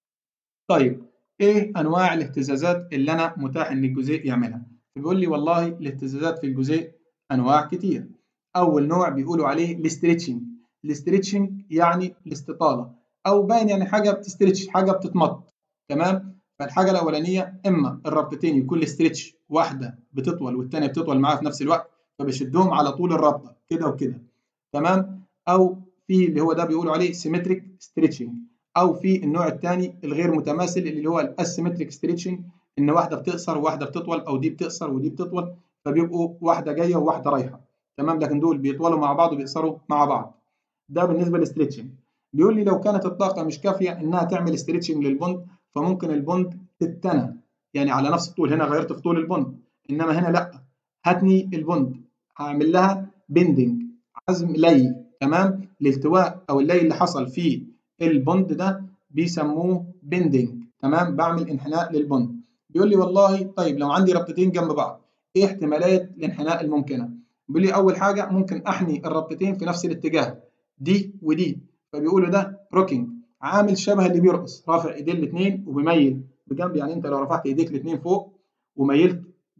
طيب ايه انواع الاهتزازات اللي انا متاح ان الجزيء يعملها بيقول لي والله الاهتزازات في الجزيء انواع كتير اول نوع بيقولوا عليه الاستريتشنج الاستريتشنج يعني الاستطاله او باين يعني حاجه بتستريتش حاجه بتتمط تمام فالحاجه الاولانيه اما الرابطتين يكون الاستريتش واحده بتطول والثانيه بتطول معاها في نفس الوقت فبشدهم على طول الرابطه كده وكده تمام او في اللي هو ده بيقولوا عليه سيمتريك ستريتشنج او في النوع الثاني الغير متماثل اللي هو الاسيمتريك ستريتشنج ان واحده بتقصر وواحده بتطول او دي بتقصر ودي بتطول فبيبقوا واحده جايه وواحده رايحه تمام لكن دول بيطولوا مع بعض وبيقصروا مع بعض ده بالنسبه للستريتشنج بيقول لي لو كانت الطاقه مش كافيه انها تعمل ستريتشنج للبوند فممكن البوند تتنى يعني على نفس الطول هنا غيرت في طول البوند انما هنا لا هتني البوند هعمل لها بندنج عزم لي تمام الالتواء او اللي اللي حصل في البوند ده بيسموه بندنج تمام بعمل انحناء للبوند بيقول لي والله طيب لو عندي ربطتين جنب بعض ايه احتمالات الانحناء الممكنه بيقول لي اول حاجه ممكن احني الربطتين في نفس الاتجاه دي ودي فبيقولوا ده روكينج عامل شبه اللي بيرقص رافع ايديه الاثنين وبيميل بجنب يعني انت لو رفعت ايديك الاثنين فوق وميلت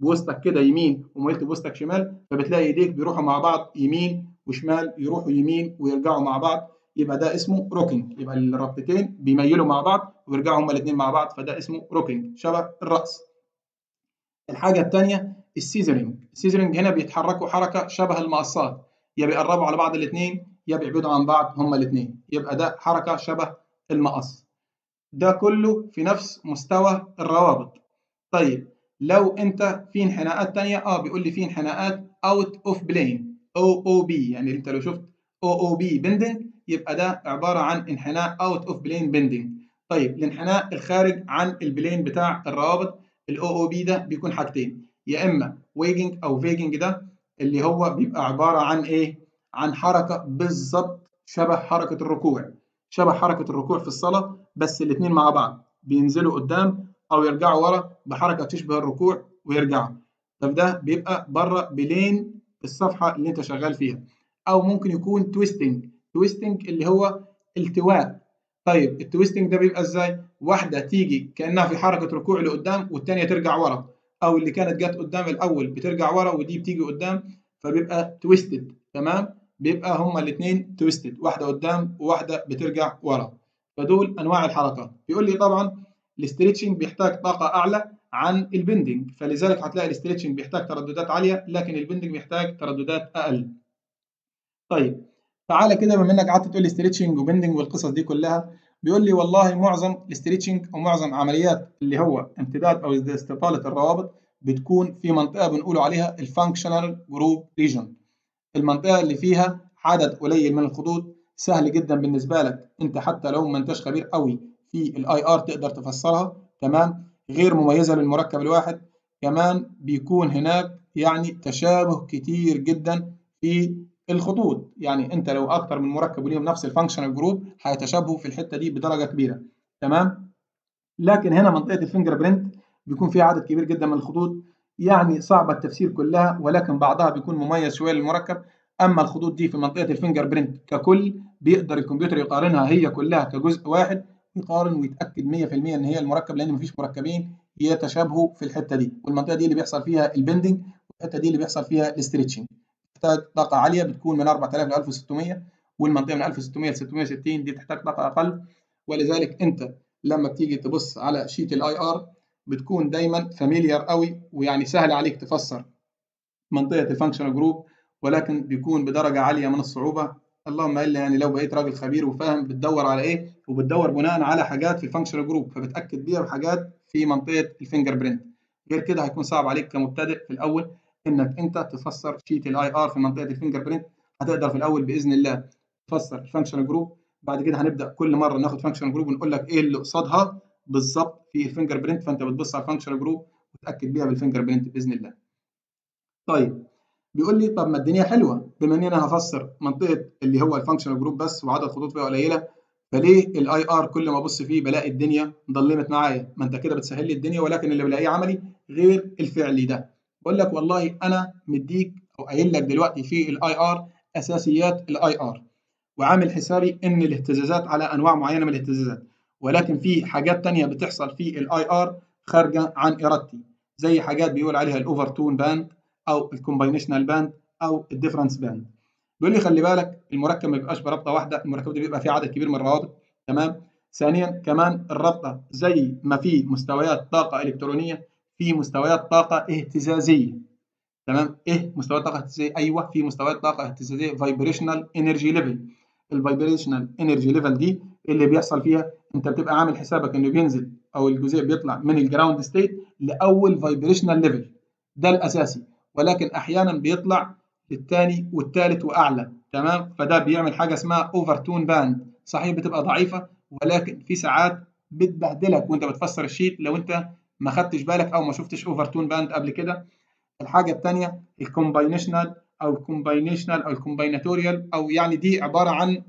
بوسطك كده يمين وميلت بوسطك شمال فبتلاقي ايديك بيروحوا مع بعض يمين وشمال يروحوا يمين ويرجعوا مع بعض يبقى ده اسمه روكينج يبقى الربطتين بيميلوا مع بعض ويرجعوا هما الاثنين مع بعض فده اسمه روكينج شبه الرأس الحاجة الثانية السيزرينج السيزرينج هنا بيتحركوا حركة شبه المقصات يا بيقربوا على بعض الاثنين يا بيبعدوا عن بعض هما الاثنين يبقى ده حركة شبه المقص ده كله في نفس مستوى الروابط طيب لو انت في انحناءات تانية اه بيقول لي في انحناءات اوت اوف بلين او او بي يعني انت لو شفت او او بي بندنج يبقى ده عبارة عن انحناء اوت اوف بلين بندنج طيب الانحناء الخارج عن البلين بتاع الروابط الاو او بي ده بيكون حاجتين يا اما ويجنج او فيجنج ده اللي هو بيبقى عبارة عن ايه عن حركة بالظبط شبه حركة الركوع شبه حركة الركوع في الصلاة بس الاثنين مع بعض بينزلوا قدام أو يرجعوا ورا بحركة تشبه الركوع ويرجعوا طب ده بيبقى بره بلين الصفحة اللي أنت شغال فيها أو ممكن يكون تويستنج تويستنج اللي هو التواء طيب التويستنج ده بيبقى ازاي؟ واحدة تيجي كأنها في حركة ركوع لقدام والتانية ترجع ورا أو اللي كانت جت قدام الأول بترجع ورا ودي بتيجي قدام فبيبقى تويستد تمام؟ بيبقى هما الاثنين تويستد واحده قدام وواحده بترجع ورا فدول انواع الحركات بيقول لي طبعا الاستريتشنج بيحتاج طاقه اعلى عن البندنج فلذلك هتلاقي الاستريتشنج بيحتاج ترددات عاليه لكن البندنج بيحتاج ترددات اقل طيب تعالى كده بما انك قعدت تقول لي استريتشنج وبندنج والقصص دي كلها بيقول لي والله معظم الاستريتشنج او معظم عمليات اللي هو امتداد او استطاله الروابط بتكون في منطقه بنقول عليها الفانكشنال جروب ريجن المنطقة اللي فيها عدد قليل من الخطوط سهل جدا بالنسبة لك انت حتى لو ما انتش خبير قوي في الاي ار تقدر تفسرها تمام غير مميزة للمركب الواحد كمان بيكون هناك يعني تشابه كتير جدا في الخطوط يعني انت لو اكتر من مركب وليهم نفس الفانكشنال جروب هيتشابهوا في الحتة دي بدرجة كبيرة تمام لكن هنا منطقة الفينجر برينت بيكون فيها عدد كبير جدا من الخطوط يعني صعبة التفسير كلها ولكن بعضها بيكون مميز شوية للمركب أما الخطوط دي في منطقة الفينجر برينت ككل بيقدر الكمبيوتر يقارنها هي كلها كجزء واحد يقارن ويتأكد 100% إن هي المركب لأن مفيش مركبين يتشابهوا في الحتة دي والمنطقة دي اللي بيحصل فيها البندنج والحتة دي اللي بيحصل فيها الاستريتشنج تحتاج طاقة عالية بتكون من 4000 ل 1600 والمنطقة من 1600 ل 660 دي تحتاج طاقة أقل ولذلك أنت لما بتيجي تبص على شيت الاي ار بتكون دايما فاميليار قوي ويعني سهل عليك تفسر منطقه الفانكشنال جروب ولكن بيكون بدرجه عاليه من الصعوبه اللهم الا يعني لو بقيت راجل خبير وفاهم بتدور على ايه وبتدور بناء على حاجات في الفانكشنال جروب فبتاكد بيها بحاجات في منطقه الفينجر برينت غير كده هيكون صعب عليك كمبتدئ في الاول انك انت تفسر شيت الاي ار في منطقه الفينجر برينت هتقدر في الاول باذن الله تفسر الفانكشنال جروب بعد كده هنبدا كل مره ناخد فانكشنال جروب ونقول لك ايه اللي قصادها بالظبط في الفينجر برينت فانت بتبص على الفانكشنال جروب وتاكد بيها بالفينجر برينت باذن الله. طيب بيقول لي طب ما الدنيا حلوه بما ان انا هفسر منطقه اللي هو الفانكشنال جروب بس وعدد خطوط فيها قليله فليه الاي ار كل ما ابص فيه بلاقي الدنيا ضلمت معايا ما انت كده بتسهل لي الدنيا ولكن اللي بلاقيه عملي غير الفعلي ده بقول لك والله انا مديك او قايل لك دلوقتي في الاي ار اساسيات الاي ار وعامل حسابي ان الاهتزازات على انواع معينه من الاهتزازات ولكن في حاجات تانية بتحصل في الاي ار خارجه عن ارادتي زي حاجات بيقول عليها الاوفر تون باند او الكومباينيشنال باند او الديفرنس باند بيقول لي خلي بالك المركب ما بيبقاش برابطه واحده المركب ده بيبقى فيه عدد كبير من الروابط تمام ثانيا كمان الرابطه زي ما في مستويات طاقه الكترونيه في مستويات طاقه اهتزازيه تمام ايه مستويات طاقه اهتزازيه ايوه في مستويات طاقه اهتزازيه فايبريشنال انرجي ليفل الفايبريشنال انرجي ليفل دي اللي بيحصل فيها انت بتبقى عامل حسابك انه بينزل او الجزيء بيطلع من الجراوند ستيت لاول فايبريشنال ليفل ده الاساسي ولكن احيانا بيطلع للثاني والثالث واعلى تمام فده بيعمل حاجه اسمها اوفر تون باند صحيح بتبقى ضعيفه ولكن في ساعات بتبهدلك وانت بتفسر الشيت لو انت ما خدتش بالك او ما شفتش اوفر تون باند قبل كده الحاجه الثانيه الكومباينيشنال او الكومباينيشنال او الكومبايناتوريال او يعني دي عباره عن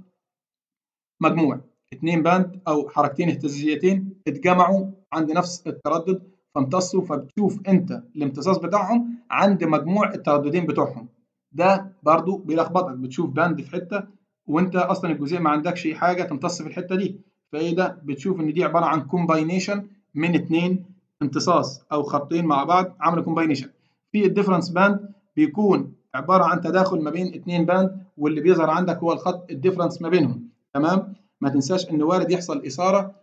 مجموع اثنين باند او حركتين اهتزازيتين اتجمعوا عند نفس التردد فامتصوا فبتشوف انت الامتصاص بتاعهم عند مجموع الترددين بتوعهم ده برضو بيلخبطك بتشوف باند في حته وانت اصلا الجزيء ما عندكش حاجه تمتص في الحته دي فايه ده بتشوف ان دي عباره عن كومباينيشن من اثنين امتصاص او خطين مع بعض عملوا كومباينيشن في الديفرنس باند بيكون عباره عن تداخل ما بين اثنين باند واللي بيظهر عندك هو الخط الديفرنس ما بينهم تمام ما تنساش ان وارد يحصل اثاره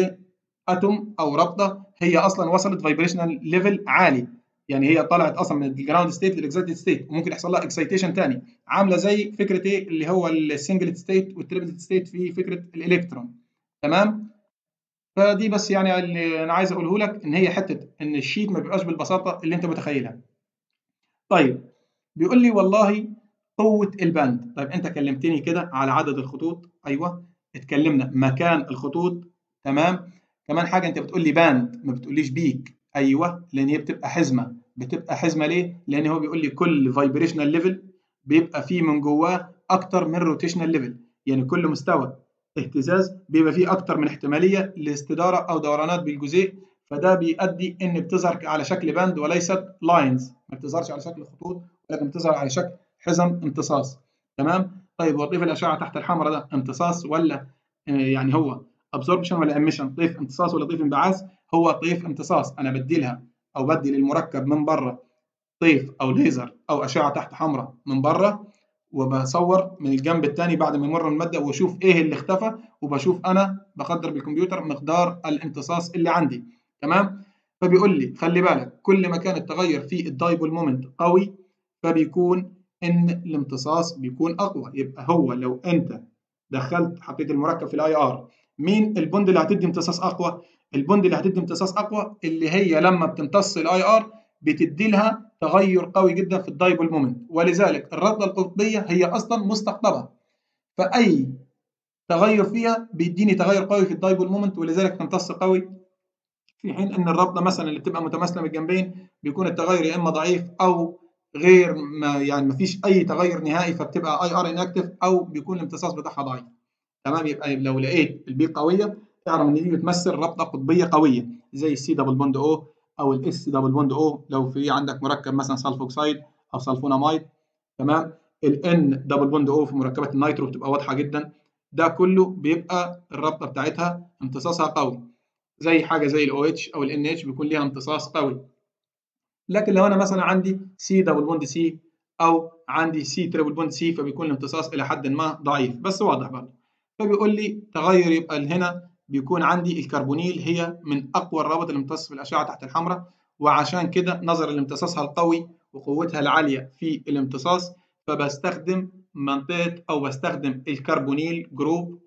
لاتوم او رابطه هي اصلا وصلت فايبريشنال ليفل عالي يعني هي طلعت اصلا من الجراوند ستيت للاكسايتد ستيت وممكن يحصل لها اكسايتيشن ثاني عامله زي فكره ايه اللي هو السنجل ستيت والتريبل ستيت في فكره الالكترون تمام فدي بس يعني اللي انا عايز اقوله لك ان هي حته ان الشيت ما بيبقاش بالبساطه اللي انت متخيلها طيب بيقول لي والله قوه الباند طيب انت كلمتني كده على عدد الخطوط ايوه اتكلمنا مكان الخطوط تمام كمان حاجه انت بتقول لي باند ما بتقوليش بيك ايوه لان هي بتبقى حزمه بتبقى حزمه ليه لان هو بيقول لي كل فايبريشنال ليفل بيبقى فيه من جواه اكتر من روتيشنال ليفل يعني كل مستوى اهتزاز بيبقى فيه اكتر من احتماليه لاستداره او دورانات بالجزيء فده بيؤدي ان بتظهر على شكل باند وليست لاينز ما بتظهرش على شكل خطوط ولكن بتظهر على شكل حزم امتصاص تمام طيب وظيفه الاشعه تحت الحمراء ده امتصاص ولا يعني هو ابزوربشن ولا اميشن طيف امتصاص ولا طيف انبعاث هو طيف امتصاص انا بدي لها او بدي للمركب من بره طيف او ليزر او اشعه تحت حمراء من بره وبصور من الجنب الثاني بعد ما يمر الماده واشوف ايه اللي اختفى وبشوف انا بقدر بالكمبيوتر مقدار الامتصاص اللي عندي تمام فبيقول لي خلي بالك كل ما كان التغير في الدايبول مومنت قوي فبيكون ان الامتصاص بيكون اقوى يبقى هو لو انت دخلت حطيت المركب في الاي ار مين البوند اللي هتدي امتصاص اقوى البوند اللي هتدي امتصاص اقوى اللي هي لما بتمتص الاي ار بتدي لها تغير قوي جدا في الدايبول مومنت ولذلك الرده القطبيه هي اصلا مستقطبه فاي تغير فيها بيديني تغير قوي في الدايبول مومنت ولذلك تمتص قوي في حين ان الرابطه مثلا اللي بتبقى متماثله من الجنبين بيكون التغير يا اما ضعيف او غير ما يعني ما فيش اي تغير نهائي فبتبقى اي ار انكتف او بيكون الامتصاص بتاعها ضعيف تمام يبقى لو لقيت البي قويه تعرف ان دي بتمثل رابطه قطبيه قويه زي السي دبل بوند او او الاس دبل بوند او لو في عندك مركب مثلا سلفوكسيد او سلفوناميد تمام الان دبل بوند او في مركبات النيترو بتبقى واضحه جدا ده كله بيبقى الرابطه بتاعتها امتصاصها قوي زي حاجه زي الاو اتش او الان اتش بيكون ليها امتصاص قوي لكن لو انا مثلا عندي سي دبل بوند سي او عندي سي تريبل بوند سي فبيكون الامتصاص الى حد ما ضعيف بس واضح برضه فبيقول لي تغير يبقى هنا بيكون عندي الكربونيل هي من اقوى الروابط اللي بتمتص في الاشعه تحت الحمراء وعشان كده نظرا لامتصاصها القوي وقوتها العاليه في الامتصاص فبستخدم منطقه او بستخدم الكربونيل جروب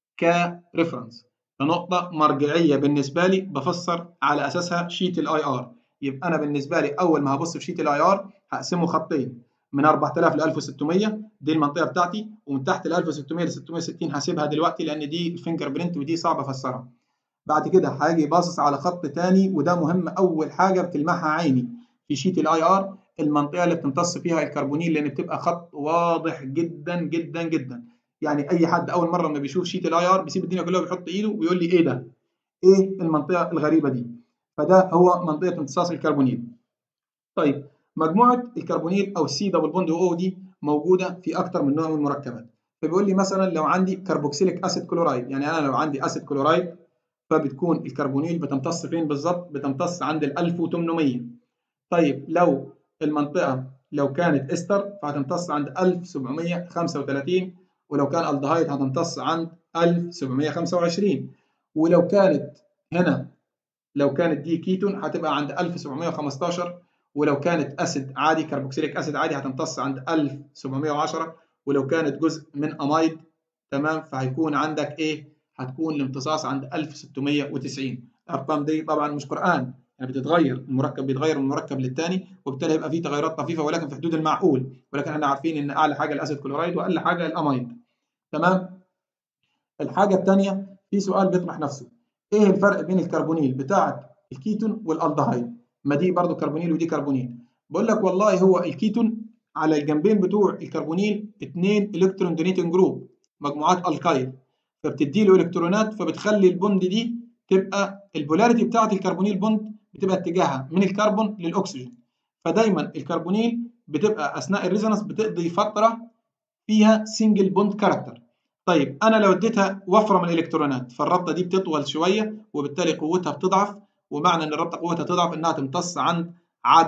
كريفرنس كنقطه مرجعيه بالنسبه لي بفسر على اساسها شيت الاي ار يبقى انا بالنسبه لي اول ما هبص في شيت الاي ار هقسمه خطين من 4000 ل 1600 دي المنطقه بتاعتي ومن تحت ل 1600 ل 660 هسيبها دلوقتي لان دي الفينجر برنت ودي صعب افسرها بعد كده هاجي باصص على خط تاني وده مهم اول حاجه بتلمحها عيني في شيت الاي ار المنطقه اللي بتمتص فيها الكربونيل لان بتبقى خط واضح جدا جدا جدا يعني اي حد اول مره ما بيشوف شيت الاي ار بيسيب الدنيا كلها وبيحط ايده ويقول لي ايه ده ايه المنطقه الغريبه دي فده هو منطقه امتصاص الكربونيل طيب مجموعه الكربونيل او السي دبل بوند او دي موجوده في اكتر من نوع من المركبات فبيقول لي مثلا لو عندي كربوكسيليك اسيد كلورايد يعني انا لو عندي اسيد كلورايد فبتكون الكربونيل بتمتص فين بالظبط بتمتص عند ال 1800 طيب لو المنطقه لو كانت استر فهتمتص عند 1735 ولو كان الدهايد هتمتص عند 1725 ولو كانت هنا لو كانت دي كيتون هتبقى عند 1715 ولو كانت اسيد عادي كربوكسيليك اسيد عادي هتمتص عند 1710 ولو كانت جزء من امايد تمام فهيكون عندك ايه هتكون الامتصاص عند 1690 الارقام دي طبعا مش قران يعني بتتغير المركب بيتغير من مركب للتاني وبالتالي هيبقى فيه تغيرات طفيفه ولكن في حدود المعقول ولكن احنا عارفين ان اعلى حاجه الاسيد كلورايد واقل حاجه الامايد تمام الحاجه الثانيه في سؤال بيطرح نفسه ايه الفرق بين الكربونيل بتاعه الكيتون والالدهايد ما دي برضو كربونيل ودي كربونيل بقول لك والله هو الكيتون على الجنبين بتوع الكربونيل اثنين الكترون دونيتنج جروب مجموعات الكايل فبتدي له الكترونات فبتخلي البوند دي تبقى البولاريتي بتاعه الكربونيل بوند بتبقى اتجاهها من الكربون للاكسجين فدايما الكربونيل بتبقى اثناء الريزونانس بتقضي فتره فيها سنجل بوند كاركتر طيب انا لو اديتها وفره من الالكترونات فالرابطه دي بتطول شويه وبالتالي قوتها بتضعف ومعنى ان الرابطه قوتها تضعف انها تمتص عند عدد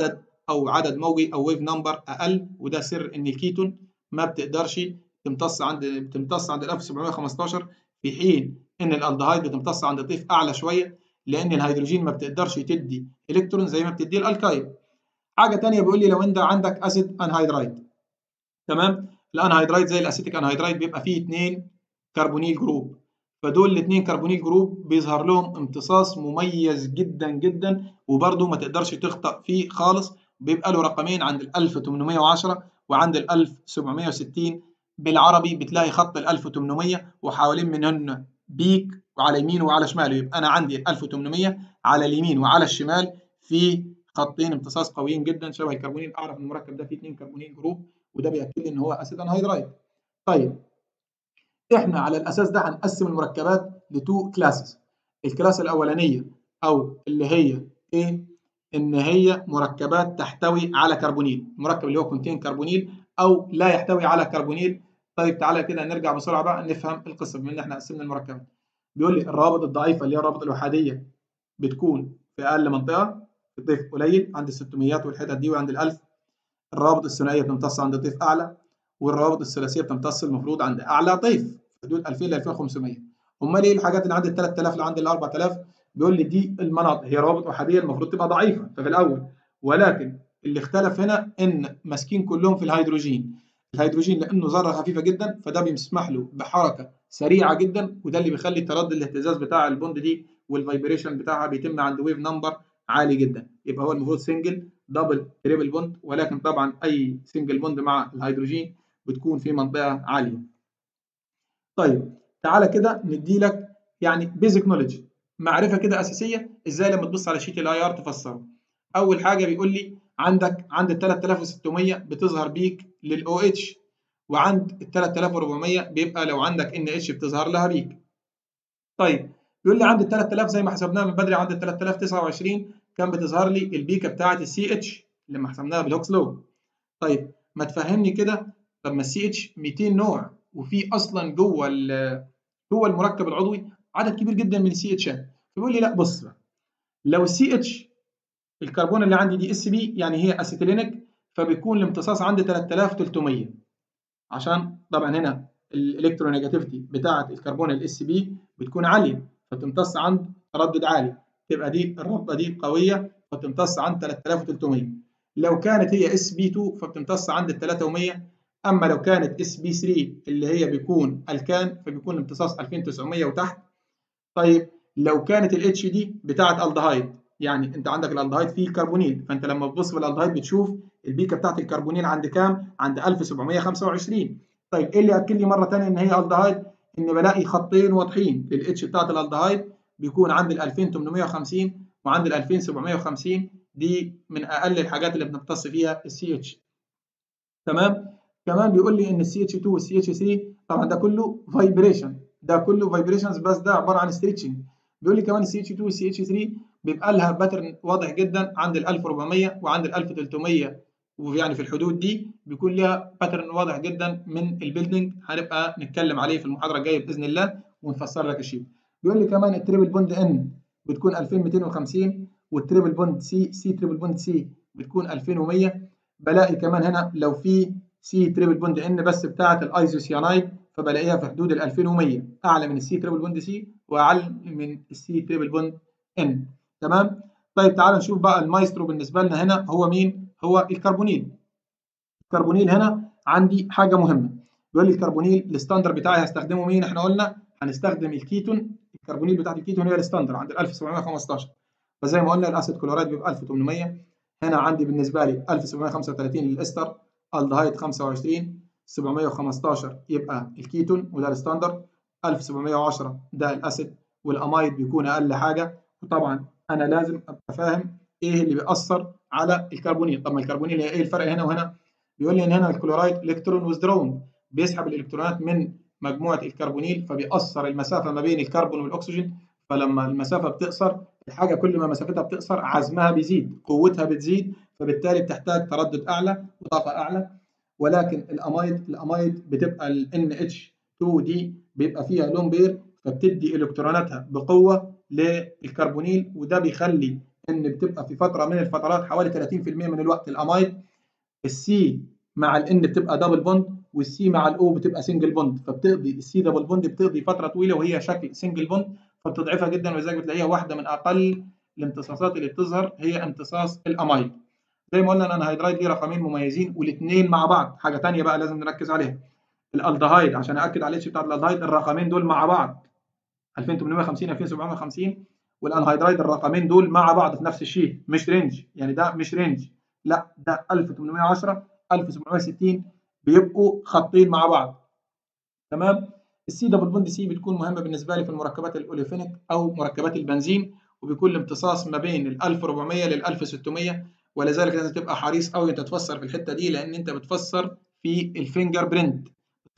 او عدد موجي او ويف نمبر اقل وده سر ان الكيتون ما بتقدرش تمتص عند بتمتص عند 1715 في حين ان الالدهايد بتمتص عند طيف اعلى شويه لان الهيدروجين ما بتقدرش تدي الكترون زي ما بتديه الالكايل حاجه ثانيه بيقول لي لو انت عندك اسيد انهيدرايد تمام الانهيدرايد زي الاسيتيك انهيدرايد بيبقى فيه اثنين كربونيل جروب فدول الاثنين كربونيل جروب بيظهر لهم امتصاص مميز جدا جدا وبرده ما تقدرش تخطأ فيه خالص بيبقى له رقمين عند ال 1810 وعند ال 1760 بالعربي بتلاقي خط ال 1800 وحوالين منهن بيك وعلى يمينه وعلى شماله يبقى انا عندي ال 1800 على اليمين وعلى الشمال في خطين امتصاص قويين جدا شبه الكربونيل اعرف ان المركب ده فيه اثنين كربونيل جروب وده بياكد لي ان هو اسيد انهيدرايد طيب احنا على الاساس ده هنقسم المركبات لتو كلاسز الكلاس الاولانيه او اللي هي ايه ان هي مركبات تحتوي على كربونيل المركب اللي هو كونتين كربونيل او لا يحتوي على كربونيل طيب تعالى كده نرجع بسرعه بقى نفهم القصه بما ان احنا قسمنا المركبات بيقول لي الروابط الضعيفه اللي هي الروابط الوحيديه بتكون في اقل منطقه في طيف قليل عند ال 600 والحتت دي وعند ال 1000 الروابط الثنائيه بتمتص عند طيف اعلى والروابط الثلاثيه بتمتص المفروض عند اعلى طيف حدود 2000 ل 2500 امال ايه الحاجات اللي عند ال 3000 اللي عند ال 4000 بيقول لي دي المناطق هي روابط احاديه المفروض تبقى ضعيفه ففي الاول ولكن اللي اختلف هنا ان ماسكين كلهم في الهيدروجين الهيدروجين لانه ذره خفيفه جدا فده بيسمح له بحركه سريعه جدا وده اللي بيخلي تردد الاهتزاز بتاع البوند دي والفايبريشن بتاعها بيتم عند ويف نمبر عالي جدا يبقى هو المفروض سنجل دبل تريبل بوند ولكن طبعا اي سنجل بوند مع الهيدروجين بتكون في منطقه عاليه طيب تعالى كده ندي لك يعني بيزك نوليدج معرفه كده اساسيه ازاي لما تبص على شيت الاي ار تفسره اول حاجه بيقول لي عندك عند ال 3600 بتظهر بيك للاو اتش وعند ال 3400 بيبقى لو عندك ان اتش بتظهر لها بيك طيب بيقول لي عند ال 3000 زي ما حسبناها من بدري عند ال 3029 كان بتظهر لي البيكه بتاعه السي اتش لما حسبناها بالهوكس لو طيب ما تفهمني كده طب ما السي اتش 200 نوع وفي اصلا جوه جوه المركب العضوي عدد كبير جدا من السي اتشات فبيقول لي لا بص بقى لو السي اتش الكربون اللي عندي دي اس بي يعني هي اسيتيلينيك فبيكون الامتصاص عندي 3300 عشان طبعا هنا الالكترونيجاتيفيتي بتاعه الكربون الاس بي بتكون عاليه فتمتص عند تردد عالي تبقى دي الرابطه دي قويه فتمتص عند 3300 لو كانت هي اس بي 2 فبتمتص عند 3100 اما لو كانت اس بي 3 اللي هي بيكون الكان فبيكون امتصاص 2900 وتحت طيب لو كانت الاتش دي بتاعه الدهايد يعني انت عندك الالدهايد فيه كربونيل فانت لما تبص في الالدهايد بتشوف البيكه بتاعت الكربونيل عند كام عند 1725 طيب ايه اللي اكد لي مره ثانيه ان هي الدهايد ان بلاقي خطين واضحين الاتش بتاعت الالدهايد بيكون عند ال 2850 وعند ال 2750 دي من اقل الحاجات اللي بنمتص فيها السي اتش تمام كمان بيقول لي ان السي اتش 2 والسي اتش 3 طبعا ده كله فايبريشن ده كله فايبريشنز بس ده عباره عن ستريتشنج بيقول لي كمان السي اتش 2 والسي اتش 3 بيبقى لها باترن واضح جدا عند ال 1400 وعند ال 1300 ويعني في الحدود دي بيكون لها باترن واضح جدا من البيلدنج هنبقى نتكلم عليه في المحاضره الجايه باذن الله ونفسر لك الشيء بيقول لي كمان التريبل بوند ان بتكون 2250 والتريبل بوند سي سي تريبل بوند سي بتكون 2100 بلاقي كمان هنا لو في سي تريبل بوند ان بس بتاعه الايزوسيانايد فبلاقيها في حدود ال 2100 اعلى من السي تريبل بوند سي واقل من السي تريبل بوند ان تمام طيب تعال نشوف بقى المايسترو بالنسبه لنا هنا هو مين هو الكربونيل الكربونيل هنا عندي حاجه مهمه بيقول لي الكربونيل الستاندر بتاعي هستخدمه مين احنا قلنا هنستخدم الكيتون الكربونيل بتاعت الكيتون هي الستاندر عند ال 1715 فزي ما قلنا الاسيد كلورايد بيبقى 1800 هنا عندي بالنسبه لي 1735 للاستر الدهايد 25 715 يبقى الكيتون وده الستاندر 1710 ده الاسيد والامايد بيكون اقل حاجه وطبعا انا لازم ابقى فاهم ايه اللي بيأثر على الكربونيل طب ما الكربونيل ايه الفرق هنا وهنا بيقول لي ان هنا الكلورايد الكترون ويزدرون بيسحب الالكترونات من مجموعه الكربونيل فبيأثر المسافه ما بين الكربون والاكسجين فلما المسافه بتقصر الحاجه كل ما مسافتها بتقصر عزمها بيزيد قوتها بتزيد فبالتالي بتحتاج تردد اعلى وطاقه اعلى ولكن الامايد الامايد بتبقى ال NH2 دي بيبقى فيها لون بير فبتدي الكتروناتها بقوه للكربونيل وده بيخلي ان بتبقى في فتره من الفترات حوالي 30% من الوقت الامايد السي مع الان بتبقى دبل بوند والسي مع الاو بتبقى سنجل بوند فبتقضي السي دبل بوند بتقضي فتره طويله وهي شكل سنجل بوند فبتضعفها جدا ولذلك بتلاقيها واحده من اقل الامتصاصات اللي بتظهر هي امتصاص الامايد زي ما قلنا الانهيدرايد ليه رقمين مميزين والاثنين مع بعض حاجه ثانيه بقى لازم نركز عليها الالدهايد عشان اكد على الاتش بتاعت الالدهايد الرقمين دول مع بعض 2850 2750 والانهيدرايد الرقمين دول مع بعض في نفس الشيء مش رينج يعني ده مش رينج لا ده 1810 1760 بيبقوا خطين مع بعض تمام السي دبل بوند سي بتكون مهمه بالنسبه لي في المركبات الاوليفينيك او مركبات البنزين وبيكون الامتصاص ما بين ال 1400 لل 1600 ولذلك لازم تبقى حريص قوي انت تفسر في الحته دي لان انت بتفسر في الفينجر برنت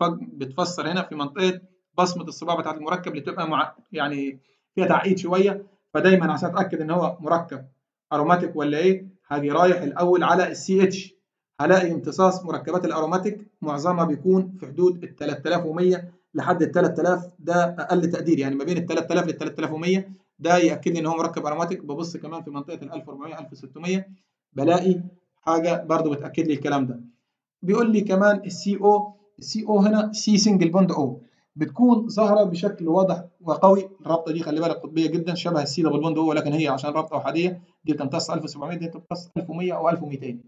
بتفسر هنا في منطقه بصمه الصباع بتاعت المركب اللي بتبقى مع يعني فيها تعقيد شويه فدايما عشان اتاكد ان هو مركب اروماتيك ولا ايه هاجي رايح الاول على السي اتش هلاقي امتصاص مركبات الاروماتيك معظمها بيكون في حدود ال 3100 لحد ال 3000 ده اقل تقدير يعني ما بين ال 3000 لل 3100 ده ياكد لي ان هو مركب اروماتيك ببص كمان في منطقه ال 1400 1600 بلاقي حاجه برضو بتاكد لي الكلام ده بيقول لي كمان السي او السي او هنا سي سنجل بوند او بتكون ظاهره بشكل واضح وقوي الرابطه دي خلي بالك قطبيه جدا شبه السي دبل بوند او ولكن هي عشان رابطه احاديه دي بتمتص 1700 دي بتمتص 1100 او 1200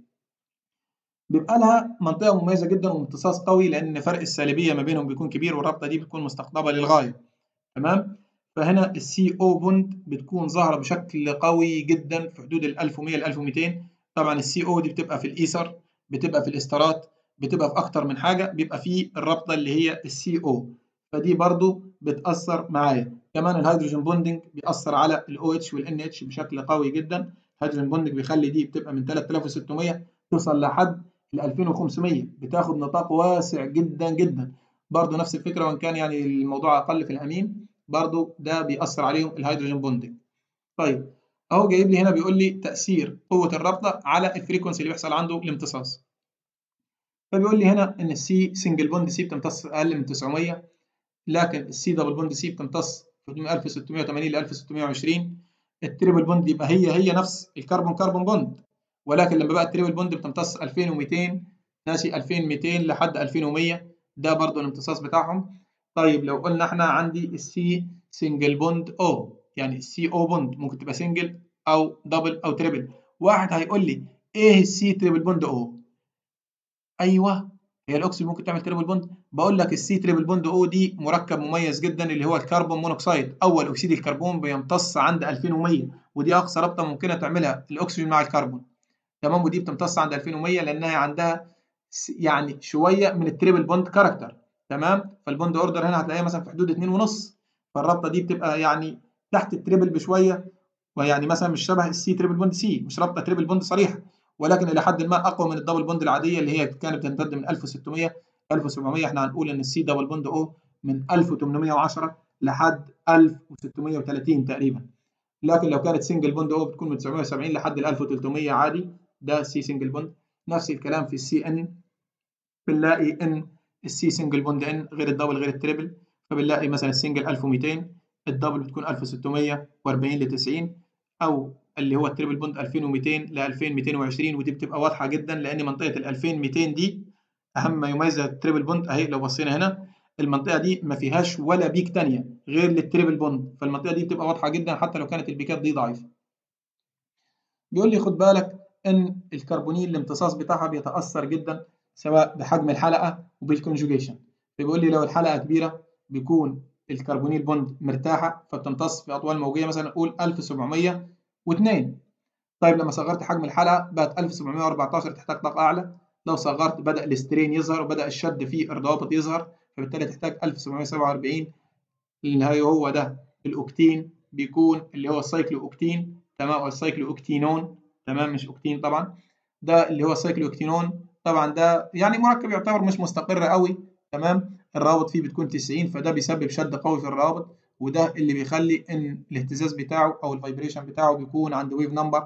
بيبقى لها منطقه مميزه جدا وامتصاص قوي لان فرق السالبيه ما بينهم بيكون كبير والرابطه دي بتكون مستقطبه للغايه تمام فهنا السي او بوند بتكون ظاهره بشكل قوي جدا في حدود ال 1100 ل 1200 طبعا السي او دي بتبقى في الايثر بتبقى في الاستارات بتبقى في اكتر من حاجه بيبقى في الرابطه اللي هي السي او فدي برضو بتاثر معايا كمان الهيدروجين بوندنج بيأثر على الاو اتش والان اتش بشكل قوي جدا الهيدروجين بوندنج بيخلي دي بتبقى من 3600 توصل لحد ل 2500 بتاخد نطاق واسع جدا جدا برضو نفس الفكره وان كان يعني الموضوع اقل في الامين برضو ده بيأثر عليهم الهيدروجين بوندنج طيب اهو جايب لي هنا بيقول لي تأثير قوة الرابطة على الفريكونسي اللي بيحصل عنده الامتصاص فبيقول لي هنا ان السي سنجل بوند سي بتمتص اقل من 900 لكن السي دبل بوند سي بتمتص من 1680 ل 1620 التريبل بوند يبقى هي هي نفس الكربون كربون بوند ولكن لما بقى التريبل بوند بتمتص 2200 ماشي 2200 لحد 2100 ده برضو الامتصاص بتاعهم طيب لو قلنا احنا عندي السي سنجل بوند او يعني السي او بوند ممكن تبقى سنجل او دبل او تريبل واحد هيقول لي ايه السي تريبل بوند او ايوه هي الاكسجين ممكن تعمل تريبل بوند بقول لك السي تريبل بوند او دي مركب مميز جدا اللي هو الكربون مونوكسيد اول اكسيد الكربون بيمتص عند 2100 ودي اقصى رابطه ممكنه تعملها الاكسجين مع الكربون تمام ودي بتمتص عند 2100 لانها عندها يعني شويه من التريبل بوند كاركتر تمام فالبوند اوردر هنا هتلاقيها مثلا في حدود 2.5 فالرابطه دي بتبقى يعني تحت التريبل بشويه ويعني مثلا مش شبه السي تريبل بوند سي مش رابطه تريبل بوند صريحه ولكن الى حد ما اقوى من الدبل بوند العاديه اللي هي كانت بتمتد من 1600 1700 احنا هنقول ان السي دبل بوند او من 1810 لحد 1630 تقريبا لكن لو كانت سنجل بوند او بتكون من 970 لحد ال 1300 عادي ده سي سنجل بوند نفس الكلام في السي ان بنلاقي ان السي سنجل بوند ان غير الدبل غير التريبل فبنلاقي مثلا السنجل 1200 الدبل بتكون 1640 ل 90 او اللي هو التريبل بوند 2200 ل 2220 ودي بتبقى واضحه جدا لان منطقه ال 2200 دي اهم ما يميز التريبل بوند اهي لو بصينا هنا المنطقه دي ما فيهاش ولا بيك ثانيه غير للتريبل بوند فالمنطقه دي بتبقى واضحه جدا حتى لو كانت البيكات دي ضعيفه بيقول لي خد بالك ان الكربونيل الامتصاص بتاعها بيتاثر جدا سواء بحجم الحلقه وبالكونجوجيشن بيقول لي لو الحلقه كبيره بيكون الكربونيل بوند مرتاحه فبتمتص في اطوال موجيه مثلا نقول 1702 طيب لما صغرت حجم الحلقه بقت 1714 تحتاج طاقه اعلى لو صغرت بدا الاسترين يظهر وبدا الشد في الروابط يظهر فبالتالي تحتاج 1747 اللي هو ده الاوكتين بيكون اللي هو السايكلو اوكتين تمام او السايكلو اوكتينون تمام مش اوكتين طبعا ده اللي هو السايكلو اوكتينون طبعا ده يعني مركب يعتبر مش مستقر قوي تمام الروابط فيه بتكون 90 فده بيسبب شد قوي في الروابط وده اللي بيخلي ان الاهتزاز بتاعه او الفايبريشن بتاعه بيكون عند ويف نمبر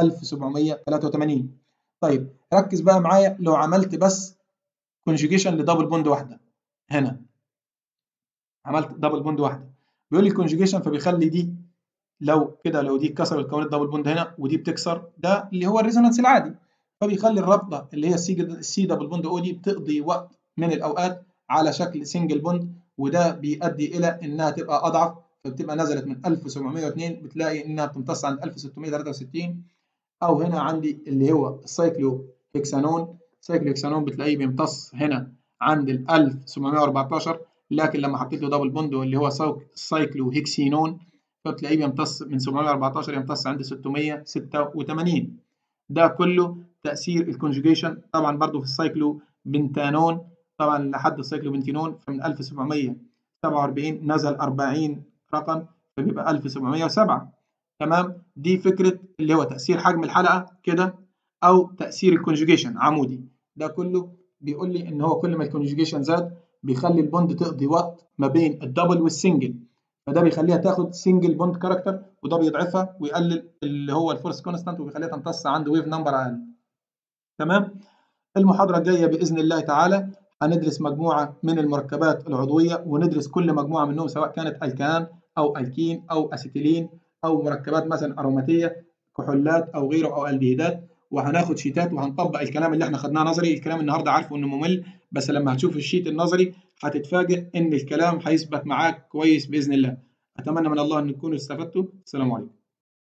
1783 طيب ركز بقى معايا لو عملت بس كونجيجيشن لدبل بوند واحده هنا عملت دبل بوند واحده بيقول لي كونجيجيشن فبيخلي دي لو كده لو دي اتكسر الكون الدبل بوند هنا ودي بتكسر ده اللي هو الريزونانس العادي فبيخلي الرابطه اللي هي السي السي دبل بوند او دي بتقضي وقت من الاوقات على شكل سنجل بوند وده بيؤدي الى انها تبقى اضعف فبتبقى نزلت من 1702 بتلاقي انها بتمتص عند 1663 او هنا عندي اللي هو السايكلو هكسانون سايكلو هكسانون بتلاقيه بيمتص هنا عند ال 1714 لكن لما حطيت له دبل بوند اللي هو سايكلو هكسينون فبتلاقيه بيمتص من 714 يمتص عند 686 ده كله تاثير الكونجوجيشن طبعا برضو في السايكلو بنتانون طبعا لحد السايكلو بنتينون فمن 1747 نزل 40 رقم فبيبقى 1707 تمام دي فكره اللي هو تاثير حجم الحلقه كده او تاثير الكونجوجيشن عمودي ده كله بيقول لي ان هو كل ما الكونجوجيشن زاد بيخلي البوند تقضي وقت ما بين الدبل والسنجل فده بيخليها تاخد سنجل بوند كاركتر وده بيضعفها ويقلل اللي هو الفورس كونستانت وبيخليها تمتص عند ويف نمبر اقل تمام المحاضره الجايه باذن الله تعالى هندرس مجموعه من المركبات العضويه وندرس كل مجموعه منهم سواء كانت الكان او الكين او اسيتيلين او مركبات مثلا اروماتيه كحولات او غيره او الدهيدات وهناخد شيتات وهنطبق الكلام اللي احنا خدناه نظري الكلام النهارده عارفه انه ممل بس لما هتشوف الشيت النظري هتتفاجئ ان الكلام هيثبت معاك كويس باذن الله اتمنى من الله ان تكونوا استفدتوا السلام عليكم